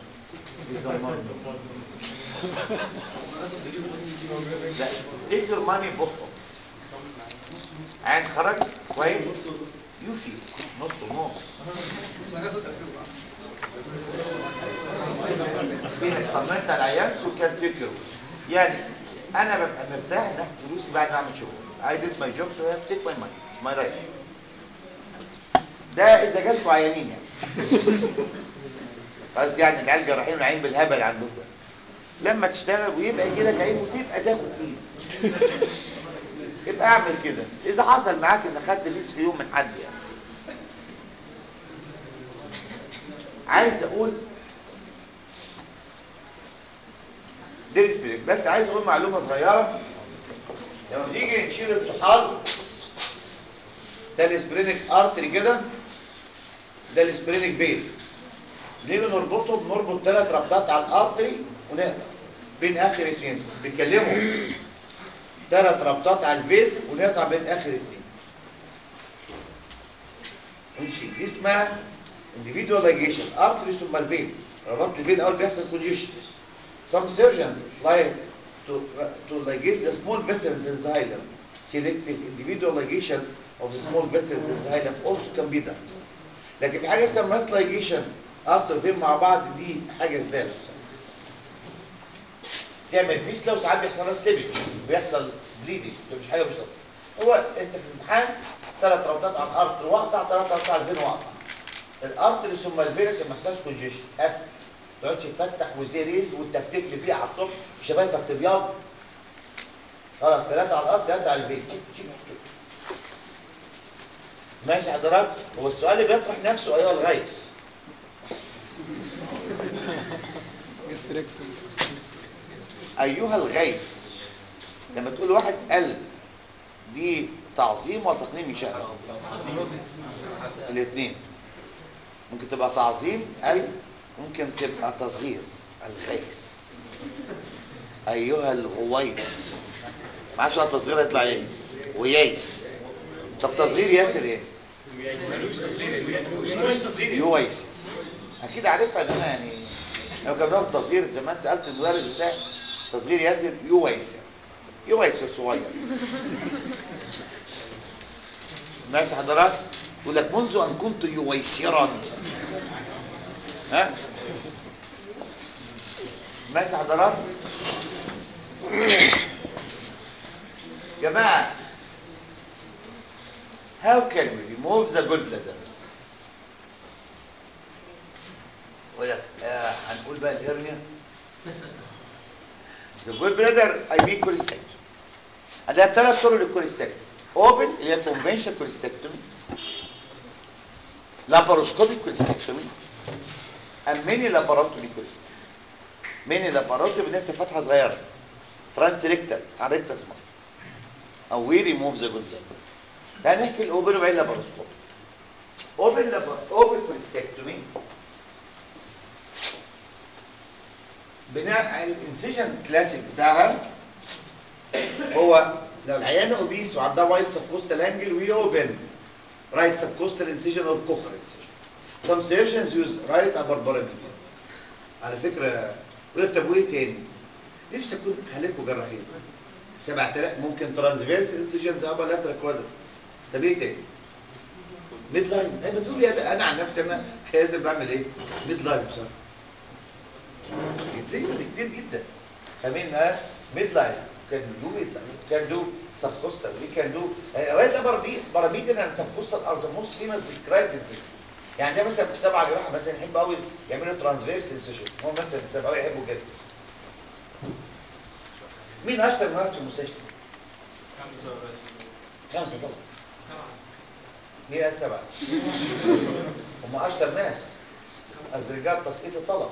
لا take your money بوست اوبرتيف عين خرج كويس يوفي نص ونص انك طمنت على العيال وكان تكره يعني انا ببقى مرتاح ناخد فلوسي بعد ما اعمل شغل I did my job so I have to take my money it's my right ده اذا جالكوا عيانين يعني بس يعني العيال جراحين العين بالهبل عندكم لما تشتغل ويبقى يجي لك عين وتبقى تاخد فيس يبقى اعمل كده اذا حصل معاك ان خدت فيس في يوم من حد يعني عايز اقول دير سبيريك بس عايز اقول معلومه صغيره لما بنيجي نشيل الطحال ده السبرينك ارتري كده ده السبرينك فين نيجي نربطه بنربط ثلاث ربطات على الارتري ونقطع بين اخر اتنين بيتكلموا ثلاث ربطات على الفين ونقطع بين اخر اتنين ونشيل دي اسمها individual ligation artery ثم الفين ربطت الفين اول بيحصل congestion some surgeons like to to ligate the small vessels in the hilum selective individual ligation of the small vessels in the hilum also can be done لكن في حاجه اسمها mass ligation افتر فين مع بعض دي حاجه زباله بصراحه تعمل فيسلا وساعات بيحصل لها ستيبج بيحصل بليدنج ده مش حاجه مش طبيعيه هو انت في الامتحان ثلاث راوتات على الارض واقطع ثلاث راوتات على الفين واقطع الارتري ثم الفينس ما يحصلش كونجيشن قفل ما تقعدش تفتح وزيريز والتفتيف فيه على الصبح شبايفك تبيض خلاص ثلاثه على الارض ثلاثه على الفين تشيك تشيك تشيك. ماشي حضرتك هو السؤال اللي بيطرح نفسه ايها الغيث ايها الغيث لما تقول واحد قلب دي تعظيم ولا تقنين من شأن الاثنين ممكن تبقى تعظيم قلب ممكن تبقى تصغير الغيث ايها الغويس معاش بقى تصغير يطلع ايه وييس طب تصغير ياسر ايه يويس اكيد عارفها ان انا يعني لو كان بناخد تصغير زمان سالت المدرس بتاعي تصغير ياسر يويس يعني. يويس الصغير ماشي حضرتك يقول لك منذ ان كنت يويسرا ها ماشي حضرتك جماعه how can we remove the gallbladder ولا آه هنقول بقى الهرنيا the gallbladder I mean cholecystectomy عندها ثلاث طرق للكوليستكتومي اوبن اللي هي conventional cholecystectomy laparoscopic cholecystectomy اميني لاباروتومي cholecystectomy ميني لاباروتومي دي فتحه صغيره ترانسريكتال على ريكتس مصر او وي ريموف ذا جولبلادر تعال نحكي الاوبن وبعدين لاباروسكوب اوبن لابا اوبن كوليستكتومي بناء على الانسيجن كلاسيك بتاعها هو لو العيانه اوبيس وعندها وايت سبكوستال انجل وي اوبن رايت سبكوستال انسيجن اور كوخر انسيجن some surgeons use right upper pyramid على فكره قلت طب وايه تاني؟ نفسي اكون خليكم جراحين 7000 ممكن ترانسفيرس انسيجنز ابا لاترال كوادر طب ايه تاني؟ ميد لاين ايه بتقول يا انا عن نفسي انا لازم بعمل ايه؟ ميد لاين بصراحه انسيجنز كتير جدا فاهمين ها؟ ميد لاين كان دو ميد لاين كان دو سب كوستال وي كان دو رايت ابر بي باراميدن اند سب كوستال ار ذا موست فيمس ديسكرايبد انسيجن يعني ده مثلا في سبعه جراحه مثلا يحب قوي يعملوا ترانسفيرس انسيجن هو مثلا السبعه يحبوا كده مين اشطر ناس في المستشفى؟ خمسة خمسه طبعا سبعة مين قال سبعه؟ هم اشطر ناس الرجال تسقيط الطلب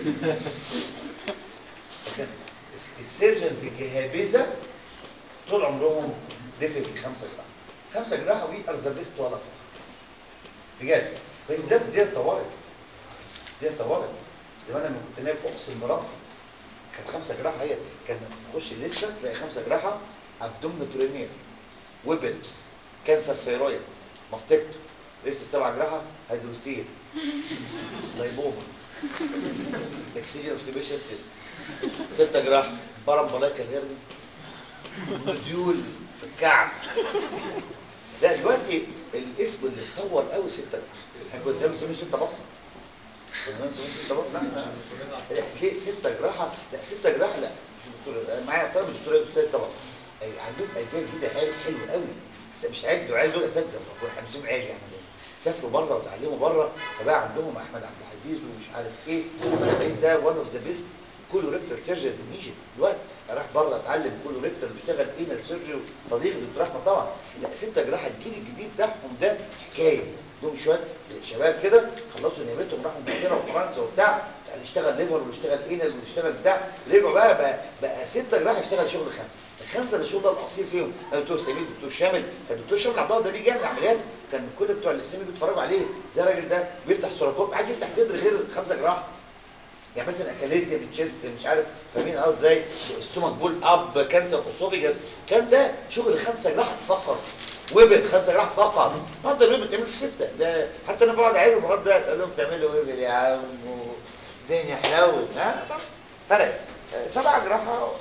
لكن الس- السيرجنز الجهابذه طول عمرهم ديفيت خمسه جراحه خمسه جراحه وي ار ذا بيست ولا فخر بجد فالذات دي طوارئ دي طوارئ زمان لما كنت نايم اقسم بربي كانت خمسه جراحه هي كان تخش لسه تلاقي خمسه جراحه ابدومينوتورينير ويبل كانسر ثيرويد ماستكتو لسه سبعه جراحه هيدروسيل لايبوما اكسجين اوف سيبيشال سيست ستة جراح بارامبلايكال هيرني نوديول في الكعب لا دلوقتي الاسم اللي اتطور قوي ستة جراح احنا كنا زمان بنسميه ستة بطن كنا زمان بنسميه ستة بطن لا لا ليه ستة جراحة لا ستة جراحة لا مش دكتور أنا معايا طالب دكتور استاذ طبعا أي- عندهم اجيال جديده حلو حلو قوي بس مش عيال دول عيال دول اساتذه احنا بنسميهم عيال يعني سافروا بره وتعلموا بره فبقى عندهم احمد عبد العزيز ومش عارف ايه الرئيس ده وان اوف ذا بيست كله ريكتال سيرجرز ان ايجيبت دلوقتي راح بره اتعلم كله ريكتال بيشتغل اينال سيرجري صديق دكتور احمد طبعا لا ستة جراحه الجيل الجديد بتاعهم ده حكايه دول شويه شباب كده خلصوا نيابتهم راحوا انجلترا وفرنسا وبتاع اللي اشتغل ليفر واللي اشتغل اينال واللي اشتغل بتاع رجعوا بقى بقى, بقى ستة جراحه يشتغل شغل خمسه الخمسه اللي الشغل ده الاصيل فيهم الدكتور سمير الدكتور شامل الدكتور شامل عبد الله ده بيجي يعمل عمليات كان كل بتوع الاسلامي بيتفرجوا عليه زي الراجل ده بيفتح سوراكوب عايز يفتح صدر غير خمسه جراحه يعني مثلا اكاليزيا من تشيست مش عارف فاهمين اه ازاي السtomach بول اب كانسر اسوفيجاس كان ده شغل خمسه جراحه فقط ويبل خمسه جراحه فقط النهارده الويبل بتعمل في سته ده حتى انا بقعد اعيره لغايه دلوقتي اقول لهم بتعملوا ويبل يا عم الدنيا حلوت ها فرق آه، سبعه جراحه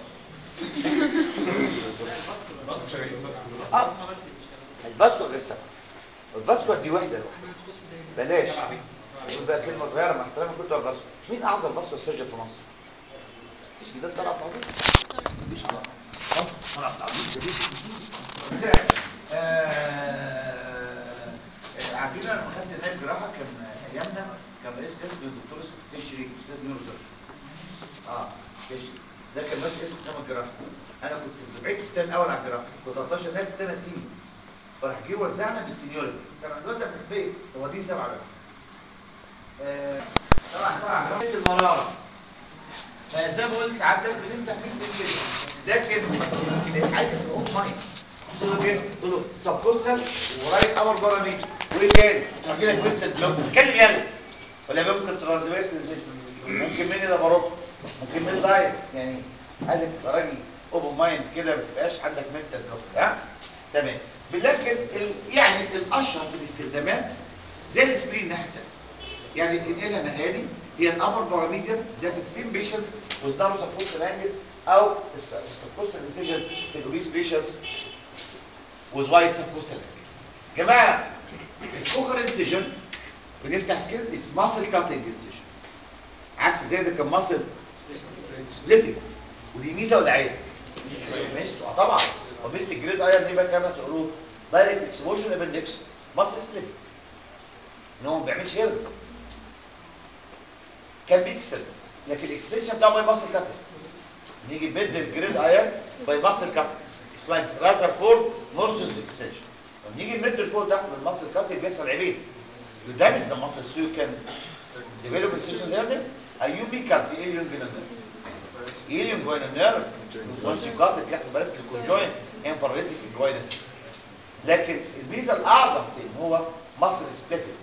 اه الفاسكو غير سبعه الفاسكو دي وحده لوحدها بلاش يقول بقى كلمه صغيره مع احترامي كنت بس مين اعظم باسكو سيرجن في مصر؟ مفيش بدل طلع عبد العزيز مفيش طلع طلع عبد العزيز جميل آه، عارفين انا لما خدت هناك جراحه كان ايامنا كان رئيس قسم الدكتور اسمه استاذ شريف استاذ نيورو سيرجن اه استاذ ده كان ماسك اسم قسم الجراحه انا كنت في دفعتي في الترم الاول على الجراحه كنت 13 هناك في ثلاث سنين فراح جه وزعنا بالسينيورتي طبعا الوزع بحبيه هو دي سبعه بقى آه، طبعا سبعه جرام المراره فزي ما قلت ساعات بنفتح 100 كده لكن اللي عايز تقوم ميه قلت له ايه؟ قلت له سبكوستال ورايت امر براميل وايه تاني؟ قلت لك انت بلوك اتكلم يلا ولا ممكن ترانزفيرس ممكن مين ده بروح ممكن مين دايت يعني عايزك تبقى راجل اوبن مايند كده ما تبقاش عندك منتال بلوك ها تمام لكن ال- يعني الاشهر في الاستخدامات زي الاسبرين الناحيه الثانيه يعني الانهيلر الناحيه دي هي الابر باراميديان ده في الثين بيشنز وزدارو سبوستال انجل او السبوستال انسيجن في الاوبيس بيشنز وز وايت سبوستال انجل جماعه الكوخر انسيجن بنفتح سكين اتس ماسل كاتنج انسيجن عكس زي ده كان ماسل سبليتنج ودي ميزه ولا عيب؟ ميزته اه طبعا وميزه الجريد ايرن دي بقى كما تقولوا دايركت اكسبوجن ابندكس ماسل سبليتنج ان هو ما بيعملش هيرن كان بيكسترن لكن الاكستنشن بتاعه باي ماسل كاتنج نيجي نبد الجريد ايرن باي ماسل كاتنج اسمها رازر فورد مورسز اكستنشن لما نيجي نمد لفوق تحت بالماسل كاتنج بيحصل عيبين You damage the muscle so you can develop incision learning and you cut the alien guinal nerve. Alien guinal nerve once you cut it بيحصل بس الكونجوين and paralytic inguinal لكن الميزه الاعظم في ان هو مصر سبليتد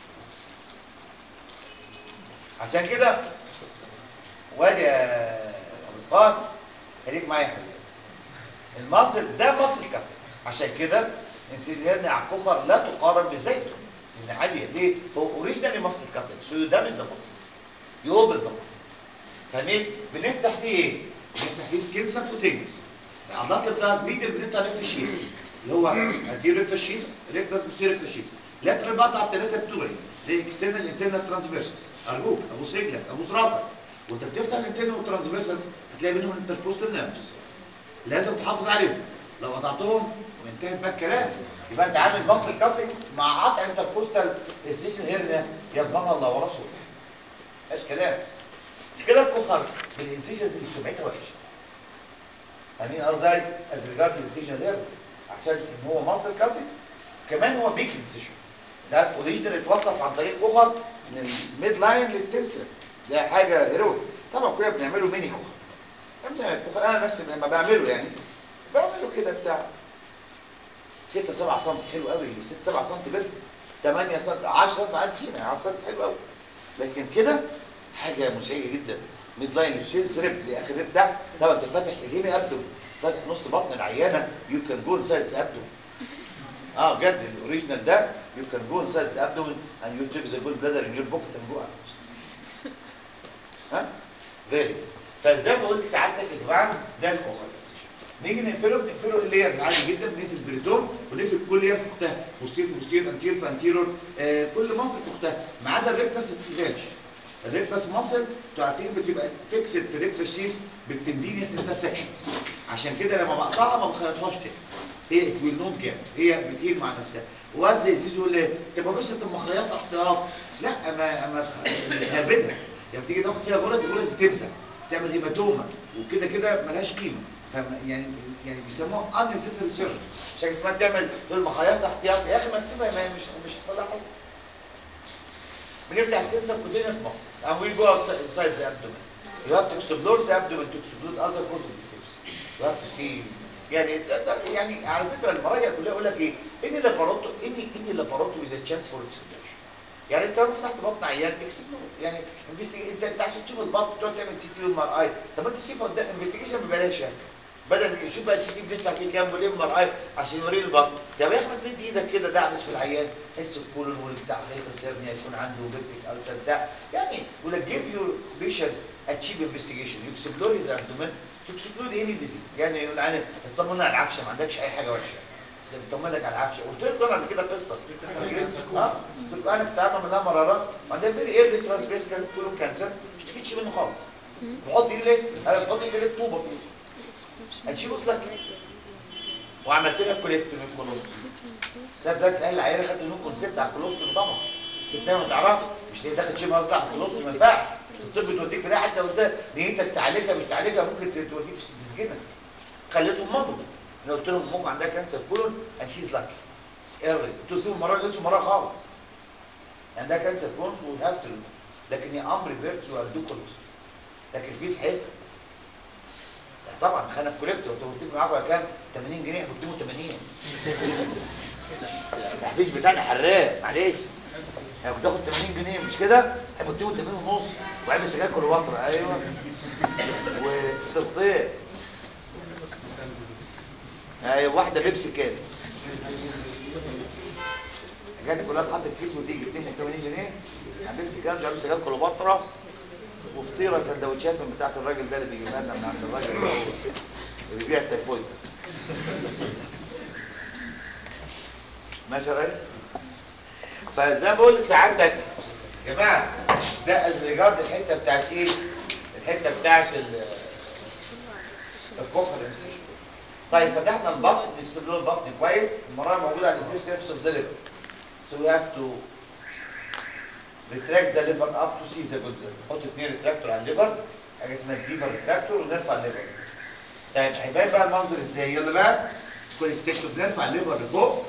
عشان كده وادي يا ابو القاسم خليك معايا يا حبيبي المصل ده مصل كابتن عشان كده انسيليرن على الكخر لا تقارن بزيته ان عاليه ليه؟ هو اوريجينالي مصل كابتن سو يو دامج ذا مصلز يو اوبن ذا مصلز فاهمين؟ بنفتح فيه ايه؟ بنفتح فيه سكين سبكوتينيوس العضلات اللي بتاعت ميدل بنفتح ريكتو شيس اللي هو ادي ريكتو شيس ريكتوس بوستيريو ريكتو شيس لاترال بقطع الثلاثه بتوعي زي اكسترنال انترنال ترانسفيرسز ارجوك ابوس رجلك ابوس راسك وانت بتفتح الانترنال والترانسفيرسز هتلاقي منهم انتركوستال نيرفز لازم تحافظ عليهم لو قطعتهم وانتهت بقى الكلام يبقى انت عامل مصل كاتنج مع قطع انتركوستال سيشن هيرنيا يضمنها الله ورسوله مفيش كلام مش كده الكخر بالانسيشنز اللي سمعتها وحشه فاهمين ازاي از ريجارد الانسيشن هيرنيا عشان ان هو مصل كاتنج كمان هو بيك انسيشن ده الاوريجينال اتوصف عن طريق كخر من الميد لاين للتنسر ده حاجه هيرويك طبعا كنا بنعمله ميني كخر بنعمل كخر انا نفسي لما بعمله يعني بعمله كده بتاع 6 7 سم حلو قوي 6 7 سم بيرفكت 8 سم 10 سم عاد فينا 10 سم حلو قوي لكن كده حاجه مزعجه جدا ميد لاين للتنس ريب لاخر ريب ده ده انت فاتح الهيمي ابدوم فاتح نص بطن العيانه يو كان جو انسايد ابدوم اه بجد الاوريجينال ده يو كان جو انسايد ابدومن اند يو تيك ذا جود بلادر ان يور بوكيت اند جو اوت ها فيري فزي ما قلت سعادتك يا جماعه ده الكوخر نيجي نقفله بنقفله الليرز عادي جدا بنقفل البريتون ونقفل كل لير في اختها بوستير في بوستير انتير في انتيرور آه كل مصل في اختها ما عدا الريكتس ما بتتغيرش الريكتس مصل انتوا عارفين بتبقى فيكسد في الريكتس شيس بالتندينيس انترسكشن عشان كده لما بقطعها ما بخيطهاش تاني هي ويل نوت جاب هي بتهيل مع نفسها وقت زي زيزو يقول لي طب يا باشا انت مخيطها احتياط لا ما ما هربدها يعني بتيجي تاخد فيها غرز الغرز بتمزق تعمل هيماتوما وكده كده ملهاش قيمه فما يعني يعني بيسموها unnecessary surgery مش حاجه اسمها تعمل تقول مخيطه احتياط يا اخي ما تسيبها ما مش مش هتصلح حاجه بنفتح سكين سبكوتينيوس مصر and we go outside inside the abdomen you have to explore the abdomen to exclude other possible escapes you have to see يعني ده ده يعني على فكره المراجع كلها يقول لك ايه ان لاباروتو ان ان لاباروتو از تشانس فور اكسبلوشن يعني انت لو فتحت بطن عيان اكسبلور يعني انفستيجيشن انت انت عشان تشوف البطن تقعد تعمل سي تي وام ار اي طب انت شوف قدام انفستيجيشن ببلاش يعني بدل شوف بقى السي تي بندفع فيه كام والام ار اي عشان يوريه البطن طب يا احمد مد ايدك كده دعبس في العيان حس الكولون والبتاع هيخلص يرمي يكون عنده بيبتيك السر بتاع يعني يقول لك جيف يور بيشنت اتشيب انفستيجيشن يو اكسبلور هيز ابدومن تو اكسبلور اني ديزيز يعني يقول انا اطمنا على العفشه ما عندكش اي حاجه وحشه زي بيطمن لك على العفشه قلت لكم انا قبل كده قصه اه قلت لكم انا كنت عامل لها مرارات وعندها فيري ايرلي ترانسفيرس كان كله كانسر ما اشتكيتش منه خالص بحط ايدي ليه؟ انا بحط ايدي ليه طوبه فيه هتشيل لك وعملت لها كوليكتومي كولوستومي صدقت الاهل العيال خدت منكم ست على الكولوستومي طبعا ستها ما تعرفش مش هي داخل شيء تطلع الكولوستومي ما ينفعش الطب توديك في ده حتى لو انت نيتك تعالجها مش تعالجها ممكن توديك في تسجنك خليتهم مضوا انا قلت لهم امك عندها كانسر كولون اند شيز لاكي اتس ايرلي قلت له سيبوا المره دي قلتش مره خالص عندها كانسر كولون فو هاف تو لكن يا امر بيرت يو دو كولوستومي لكن في سحيفه طبعا خلينا في كوليكتور انتوا متفق معاكم على كام 80 جنيه بكتبوا 80 التحفيز بتاعنا حراق معلش انا كنت اخد 80 جنيه مش كده هيبقوا 80 ونص وعيب السجاير كل فتره ايوه وتغطيه ايوه واحده بيبسي كانت الحاجات دي كلها اتحطت فيس وتيجي 82 جنيه عملت كام جاب سجاير كل فتره وفطيره سندوتشات من بتاعه الراجل ده اللي بيجيبها لنا من عند الراجل اللي هو اللي بيبيع التيفويد ماشي يا ريس فزي ما بقول لسعادتك يا جماعه ده از ريجارد الحته بتاعت ايه الحته بتاعت ال- الكفر الانسيشن طيب فتحنا البطن نكسب له البطن كويس المراره موجوده على الفيو سيرفس اوف ذا ليفر so we have to retract the liver up to see the good liver نحط اثنين ريتراكتور على الليفر حاجه اسمها الديفر ريتراكتور ونرفع الليفر طيب هيبان بقى المنظر ازاي يلا بقى كل ستيكتور بنرفع الليفر لفوق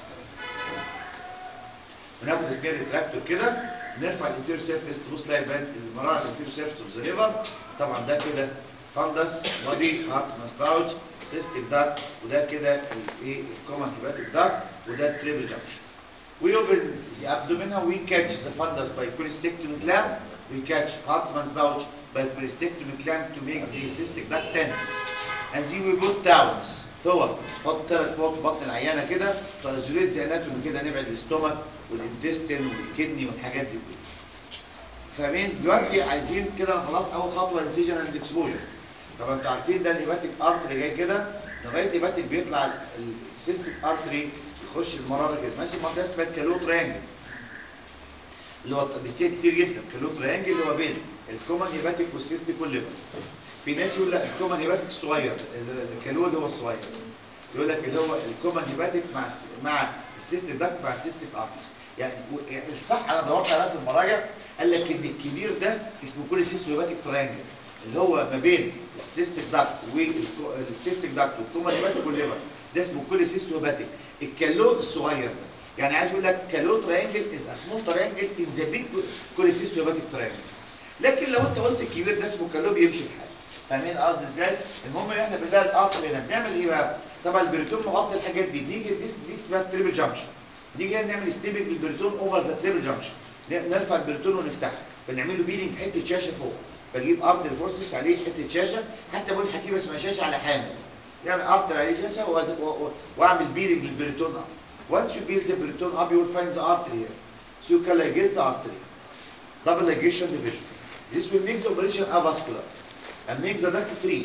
وناخد اثنين ريتراكتور كده نرفع الانفيريور سيرفيس تبص تلاقي بان المراعي الانفيريور سيرفيس اوف ذا ليفر طبعا ده كده فندس بودي هارت باوتش سيستيك داك وده كده الايه الكومن هيباتيك داك وده التريبل جانكشن We open the abdomen and we catch the fundus by cholecystectomy clamp. We catch Hartmann's pouch by cholecystectomy clamp to make the cystic duct tense. And then we put towels فوط حط ثلاث فوط في بطن العيانه كده تأزوليت زي اناتومي كده نبعد الاستومك والانتستين والكدني والحاجات دي كلها. فاهمين؟ دلوقتي عايزين كده أنا خلاص اول خطوه انسيجن اند اكسبوجر. طبعا انتوا عارفين ده الهيباتيك ارتري جاي كده لغايه الهيباتيك بيطلع السيستيك ارتري يخش المراره كده ماشي منطقه اسمها الكالو تريانجل اللي هو بيصير كتير جدا الكالو تريانجل اللي هو بين الكومن هيباتيك والسيستيك والليفر في ناس يقول لك الكومن هيباتيك الصغير ال- الكالو اللي هو الصغير يقول لك اللي هو الكومن هيباتيك مع الس- مع السيستيك داكت مع السيستيك ارتري يعني و- يعني الصح انا دورت عليها في المراجع قال لك ان الكبير ده اسمه كل سيستو هيباتيك تريانجل اللي هو ما بين السيستيك داكت والسيستيك داكت والكومن هيباتيك والليفر ده اسمه كل سيستو هيباتيك الكالو الصغير ده يعني عايز اقول لك كالو تريانجل از اسمول تريانجل ان ذا بيج كل سيستو هيباتيك تريانجل لكن لو انت قلت الكبير ده اسمه كالو بيمشي الحال فاهمين قصدي ازاي؟ المهم ان احنا بنلاقي القطر هنا بنعمل ايه بقى؟ طبعا البريتون مغطي الحاجات دي بنيجي دي, دي اسمها تريبل جانكشن نيجي هنا نعمل ستيبنج للبريتون اوفر ذا تريبل جانكشن نرفع البريتون ونفتحه بنعمل له بيلينج حته شاشه فوق بجيب ارتر فورسز عليه حته شاشه حتى بقول حكيمه اسمها شاشه على حامل يعني ارتر عليه شاشه وأز- و- و- واعمل بيلينج للبريتون اب once you build the periton up you will find the artery here so you can ligate the artery double ligation division this will make the operation avascular and make the duct free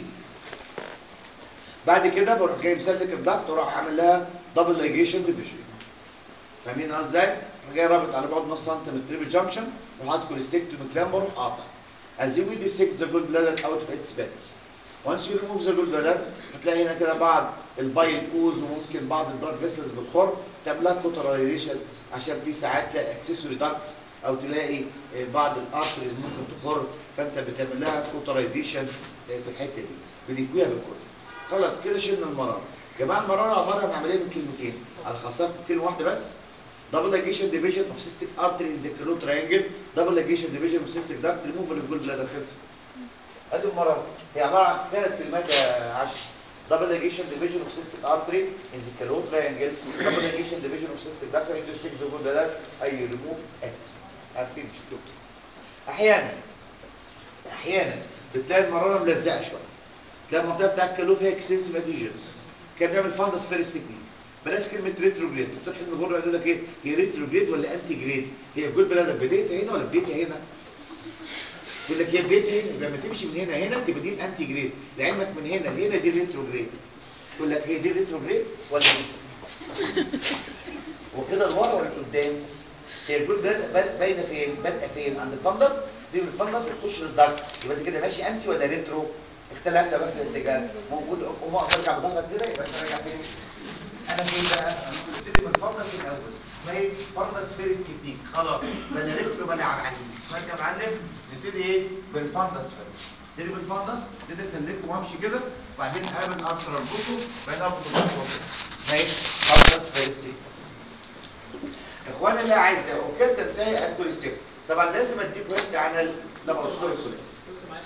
بعد كده بروح جاي مسلك الضغط واروح عامل لها دبل لايجيشن ديفيجن فاهمين قصدي ازاي؟ أروح جاي رابط على بعد نص سنتي من التريبل جانكشن وحاطط كوليستيكتومي كلام بروح قاطع as you will dissect the gallbladder out of its bed once you remove the gallbladder هتلاقي هنا كده بعض البايل اوز وممكن بعض البلاد فيسلز بتخر تعمل لها كوترايزيشن عشان في ساعات تلاقي اكسسوري داكتس او تلاقي آه، بعض الارتريز ممكن تخر فانت بتعمل لها كوترايزيشن في الحته دي بنكويها بالكل خلاص كده شلنا المراره جماعه المراره عباره عن عمليه من كلمتين على خاصه كلمه واحده بس double ligation division of cystic artery in the callot triangle double ligation division of cystic duct removal of gallbladder خلص ادي المراره هي عباره عن ثلاث كلمات يا عشر double ligation division of cystic artery in the callot triangle double ligation division of cystic duct into six the gallbladder اي remove it عارفين مش دكتور احيانا احيانا بتلاقي المراره ملزقه شويه تلاقي المنطقه بتاعت الكالو فيها اكستنسيف اديجنز كان بيعمل فاندس فيرست تكنيك بلاش كلمه ريتروجريد دكتور حلمي غره يقول لك ايه هي ريتروجريد ولا انتي جريد هي الجول بلادك بدايتها هنا ولا بدايتها هنا يقول لك هي بدايتها هنا لما تمشي من هنا هنا تبقى دي الانتي جريد لعلمك من هنا لهنا دي الريتروجريد يقول لك هي دي الريتروجريد ولا دي وكده لورا ولا لقدام هي الجول بادئه باينه فين بادئه فين عند الفندس دي من الفندس بتخش للدارك يبقى انت كده ماشي انتي ولا ريترو اختلفت بقى في الاتجاه موجود قوم اقف ارجع بظهرك كده يبقى انت راجع فين انا فين بقى نبتدي من الفندس الاول اسمها ايه فندس فيرست تكنيك خلاص بلا ريترو بلا عمليه ماشي يا معلم نبتدي ايه بالفندس فيرست نبتدي بالفندس نبتدي اسلكه وامشي كده وبعدين اقابل ارثر اربطه بعدين اربط الارثر ماشي فندس فيرست تكنيك اخوانا اللي عايزه اوكي تنتهي الكوليستيك طبعا لازم اديك وقت عن اللابروسكوبي الكوليستيك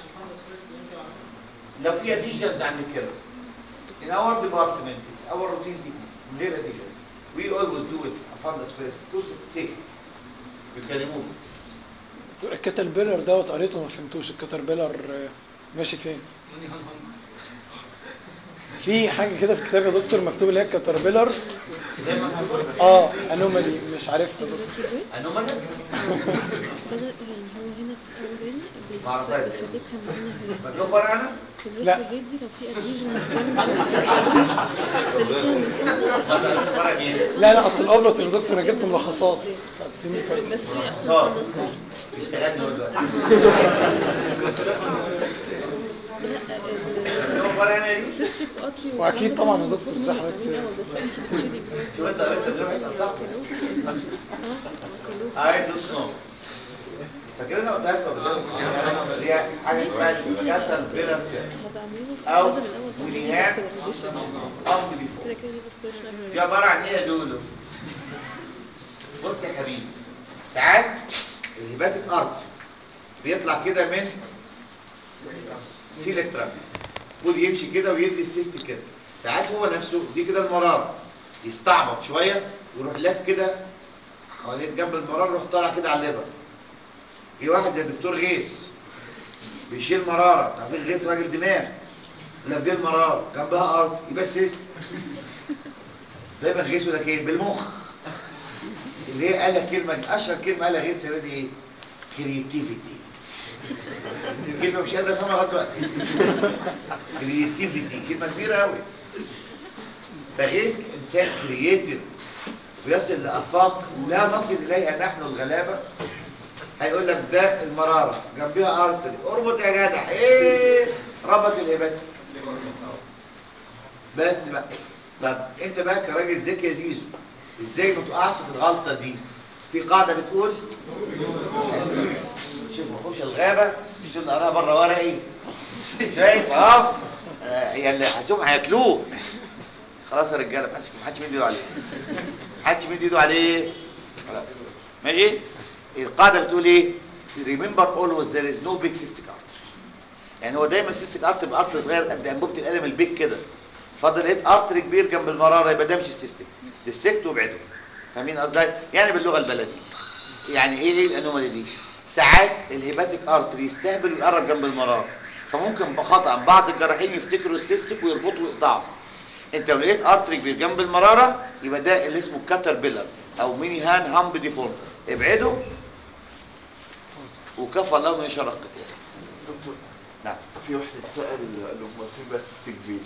لو في اديشنز عند الكلى in our department it's our routine technique من غير additions we always do it fundus first because it's safe we can remove it الكتربيلر دوت قريته ما فهمتوش الكتربيلر آه، ماشي فين في حاجه كده في الكتاب يا دكتور مكتوب اللي هي الكتربيلر زي ما هنقول اه انومالي مش عارفها يا دكتور انومالي بدأ يعني هو هنا في الأول هنا بي- ما أعرفهاش. بيسلكها من هنا هنا مكتوب فرعنا في لا. الريتروجريد دي لو في اديشن سلكها من هنا ما تعرفش فرع مين لا لا اصل الابرة يا دكتور انا جبت ملخصات بتاعت السنين اللي فاتت. بس في اصلا صار. خلص كورس بيشتغلني هو دلوقتي لا مكتوب فرعنا دي السيستيك اتري وأكيد طبعا يا دكتور زي حضرتك بس انت بتشيلي شو انت قريت الدرجه صح كلهم عايز نص فاكرين قلت لك قبل كده اللي هي حاجه اسمها الكاتل بيرنت هتعمله أو لازم الاول تعملي وليهان فاسكولاريزيشن ام بيفور كده كده دي فاسكولاريزيشن دي عباره عن ايه يا دولو بص يا حبيبي ساعات الهباتيك ارض بيطلع كده من سيلك ترافيك فول يمشي كده ويدي السيست كده ساعات هو نفسه دي كده المراره يستعبط شويه ويروح لاف كده حوالين جنب المراره يروح طالع كده على الليفر في واحد زي الدكتور غيث بيشيل مراره عارفين غيث راجل دماغ لا دي المراره جنبها ارض يبقى السيست دايما غيث يقول لك ايه بالمخ اللي هي قال لك كلمه اشهر كلمه قالها غيث السنه دي ايه؟ كريتيفيتي كلمه مش قادر افهمها لغايه دلوقتي كريتيفيتي كلمه كبيره قوي فغيث انسان كرييتيف ويصل لافاق لا نصل اليها نحن الغلابه هيقول لك ده المراره جنبها ارتري اربط يا جدع ايه ربط الهبات بس بقى طب انت بقى كراجل ذكي يا زيزو ازاي ما تقعش في الغلطه دي في قاعده بتقول شوف وحوش الغابه شوف نقراها بره ورقي شايف اه آه، يا اللي هسيبهم هياكلوه خلاص يا رجاله محدش محدش مد ايده عليه محدش مد ايده عليه خلاص ماشي القاعده بتقول ايه remember always there is no big cystic artery يعني هو دايما السيستيك ارتري بيبقى ارتري صغير قد انبوبه القلم البيك كده فضل لقيت ارتري كبير جنب المراره يبقى ده مش السيستيك ديسكت وابعده فاهمين قصدي يعني باللغه البلدي يعني ايه ايه الانومالي دي ساعات الهيباتيك ارتري يستهبل ويقرب جنب المراره فممكن بخطا بعض الجراحين يفتكروا السيستيك ويربطوا ويقطعوا انت لو لقيت ارتري كبير جنب المراره يبقى ده اللي اسمه كاتر بيلر او ميني هان هامب ديفورم ابعده وكفى الله من شر القتال دكتور نعم في واحد سأل قال له هو فين بس استقبال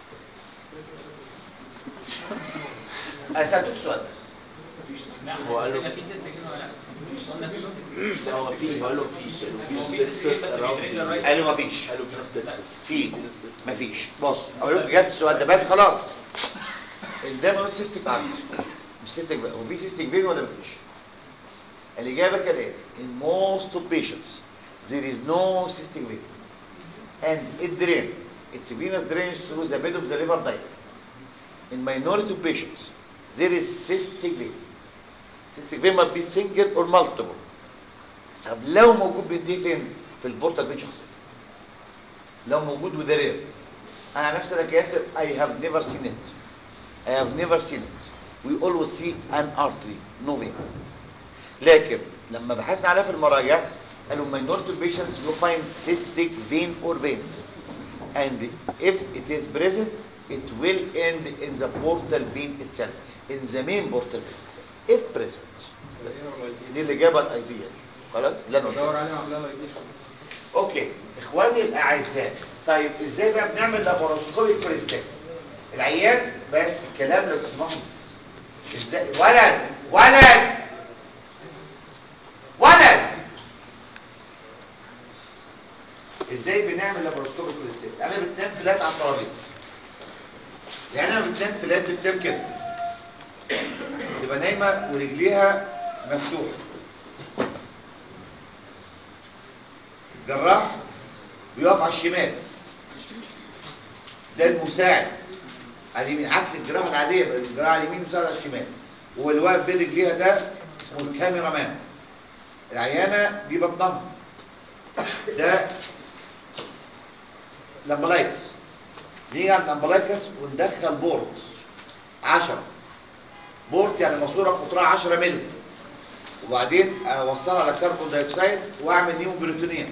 انا سالتك سؤال هو قال له في سيستم ولا لا؟ لا هو في هو قال له مفيش قال له في سكسس اراوند قال له مفيش قال له في سكسس في مفيش بص اقول لكم جبت السؤال ده بس خلاص ده بقول سيستيك ارتري مش سيستيك بقى هو في سيستيك فين ولا مفيش الاجابه كالاتي in most of patients there is no cystic vein and it drain it's venous drainage through the bed of the liver diet in minority of patients there is cystic vein cystic vein must be single or multiple طب لو موجود بينتهي فين في البورتال فين شخصيا لو موجود وده رير انا نفسي انا كياسر I have never seen it I have never seen it we always see an artery no vein لكن لما بحثنا عليها في المراجع قالوا minority patients you find cystic vein or veins and if it is present it will end in the portal vein itself in the main portal vein itself if present دي الاجابه الايديال خلاص لا بدور عليه عاملها لايكيشن اوكي اخواني الاعزاء طيب ازاي بقى بنعمل لاباروسكوبيك كوليستيك العيان بس الكلام لو تسمحوا ازاي ولد ولد ولد ازاي بنعمل لابروسكوبيك كوليستيك انا بتنام فلات على الترابيزه يعني انا بتنام فلات بتنام كده تبقى نايمه ورجليها مفتوحه الجراح بيقف على الشمال ده المساعد على اليمين عكس الجراحه العاديه يبقى الجراحه على اليمين مساعد على الشمال واللي واقف بين رجليها ده اسمه الكاميرا مان العيانه دي بطنها ده لامبلايكس نيجي على اللامبلايكس وندخل بورت 10 بورت يعني ماسوره قطرها 10 مللي وبعدين اوصلها على كربون دايوكسيد واعمل نيمو بريتونيا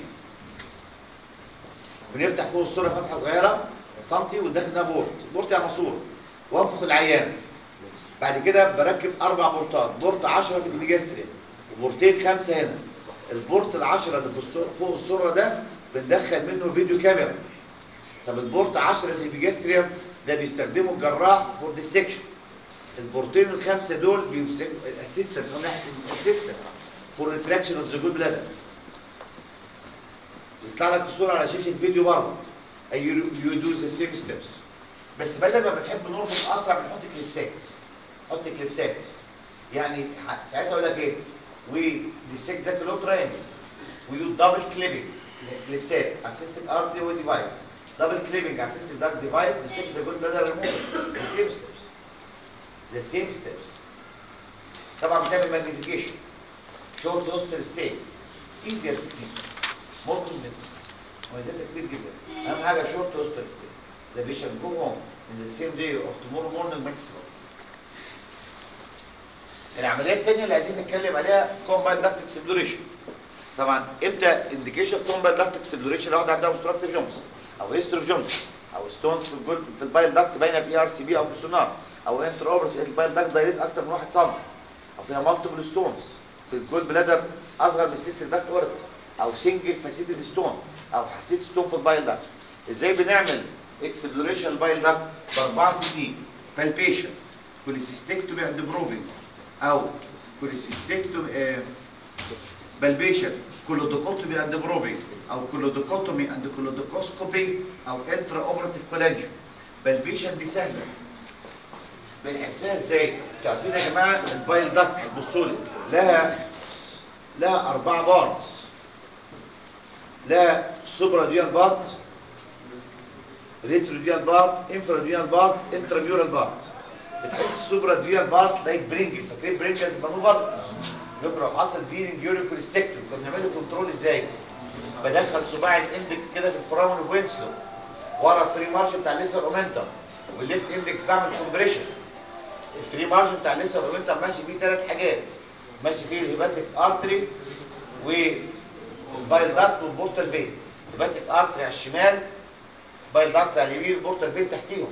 بنفتح فوق الصوره فتحه صغيره سنتي وندخل ده بورت بورت يعني ماسوره وانفخ العيان بعد كده بركب اربع بورتات بورت 10 في الابيجاستريا وبورتين خمسه هنا البورت العشرة اللي في الصورة فوق الصورة ده بندخل منه فيديو كاميرا طب البورت 10 في الابيجاستريا ده بيستخدمه الجراح فور ديسكشن البورتين الخمسه دول بيمسكوا الاسيستنت من ناحيه الاسيستنت فور ريتراكشن اوف ذا جود بلادر يطلع لك الصوره على شاشه فيديو بره اي يو دو ذا سيم ستيبس بس بدل ما بنحب نربط اسرع بنحط كليبسات حط كليبسات يعني ح- ساعتها اقول لك ايه وي ديسكت ذات لو تراينجل وي دو دبل كليبنج كليبسات اسيستنت ارتري وديفايد دبل كليبنج اسيستنت داك ديفايد ديسكت ذا جود بلادر ريموفل ذا سيم ستيبس ذا سيم ستيبس طبعا بتعمل ماجنيفيكيشن شورت هوستل ستيت ايزير تكنيك مور كوزمتيك مميزاتها كتير جدا اهم حاجه شورت هوستل ستيت ذا بيشنت جو هوم ان ذا سيم داي اور تومورو مورنينج ماكسيموم العمليه الثانيه اللي عايزين نتكلم عليها كومباين داكت اكسبلوريشن طبعا امتى انديكيشن كومباين داكت اكسبلوريشن لو واحد عندها اوبستراكتيف جونز او هيستوري جونز او ستونز في الجول في البايل داكت باينه في ار سي بي او بسونار او انتر اوبر في البايل داكت دايريت اكتر من 1 سم او فيها مالتيبل ستونز في الجول بلادر اصغر من السيستم داكت اوربس او سنجل فاسيتد ستون او حسيت ستون في البايل داكت ازاي بنعمل اكسبلوريشن البايل داكت باربعه تكنيك بالبيشن كوليسيستكتومي اند بروفنج او كوليسيستكتومي بالبيشن كولودوكوتومي اند بروفنج او كولودوكوتومي اند كولودوكوسكوبي او انترا اوبراتيف كولانجيو بالبيشن دي سهله بنحسها ازاي؟ انتوا عارفين يا جماعه البايل داكت بصوا لي لها لها اربع بارتس لها سوبرا ديال بارت ريترو ديال بارت انفرا ديال بارت انتراميورال بارت بتحس السوبرا ديال بارت لايك برينجل فاكرين برينجلز مانوفر لكن لو حصل بيرنج يورين كوليستكتوم كنا بنعمله كنترول ازاي؟ بدخل صباع الاندكس كده في الفرامل اوف وينسلو ورا الفري مارجن بتاع الليسر اومنتم والليفت اندكس بعمل كومبريشن الفري مارجن بتاع الليسر اومنتم ماشي فيه ثلاث حاجات ماشي فيه الهيباتيك ارتري والبايل داكت والبورتال فين الهيباتيك ارتري على الشمال بايل داكت على اليمين البورتال فين تحتيهم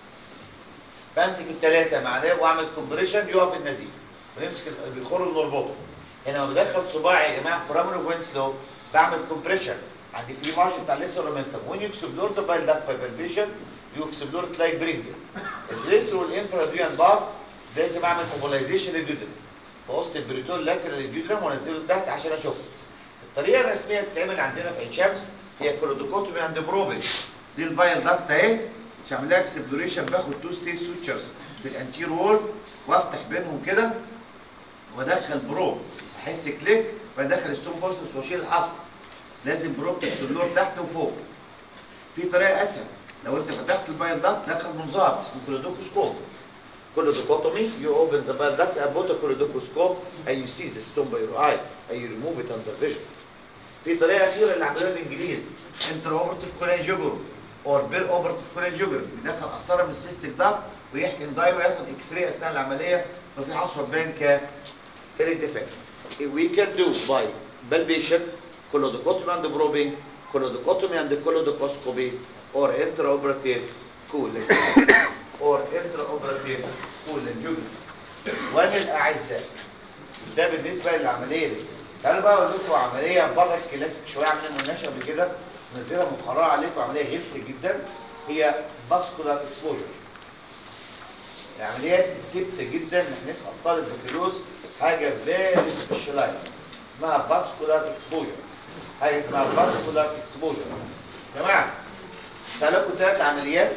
بمسك الثلاثه مع ده واعمل كومبريشن يقف النزيف ونمسك ال- بيخر ونربطه هنا لما بدخل صباعي يا جماعه في رامن اوف وينسلو بعمل كومبريشن عندي فري مارجن بتاع الليسر اومنتم وين يكسبلور ذا بايل داكت باي بالبيشن يو اكسبلور لايك برينجل الريترو والانفرا ديان بار لازم اعمل موبيلايزيشن للجدران بقص البريتول لاترال للجدران وانزله لتحت عشان اشوفه الطريقه الرسميه اللي بتتعمل عندنا في عين شمس هي كولودوكوتومي عند بروبل دي البايل داكت اهي مش هعمل لها اكسبلوريشن باخد تو ستيج سوتشرز في الانتير وول وافتح بينهم كده وادخل بروب احس كليك وادخل ستون فورسز واشيل الحصر لازم بروب تكسلور تحت وفوق في طريقه اسهل لو انت فتحت البايل داكت دخل منظار اسمه كولودوكوسكوب Colodocotomy, you open the bile duct and put a colodocoscope and you see the stone by your eye and you remove it under vision. في طريقه اخيره اللي عملوها الانجليز انتر اوبرتيف كولانجيوجرافي اور بير اوبرتيف كولانجيوجرافي بيدخل قسطره من السيستيك داكت ويحقن داي وياخد اكس راي اثناء العمليه وفي حصوه تبان كفيريك ديفكت. We can do by palpation, colodocotomy and probing, colodocotomy and colodocoscopy or intraoperative cooling or intraoperative cooling وانا الاعزاء ده بالنسبه للعمليه دي تعالوا بقى اقول لكم عمليه بره الكلاسيك شويه عمليه ما قلناش قبل كده نزلها مقرره عليكم عمليه غلسه جدا هي باسكولار اكسبوجر العمليات كتير جدا احنا نسال طالب بكالوريوس حاجه فيري سبيشالايز اسمها فاسكولار اكسبوجر حاجه اسمها فاسكولار اكسبوجر يا جماعه تعالوا لكم ثلاث عمليات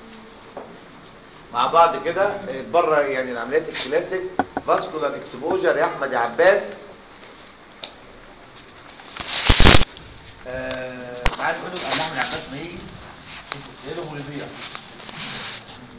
مع بعض كده اه، بره يعني العمليات الكلاسيك فاسكولار اكسبوجر يا احمد يا عباس آه معاك منهم ان احمد عباس ما يجي تساله وليبيا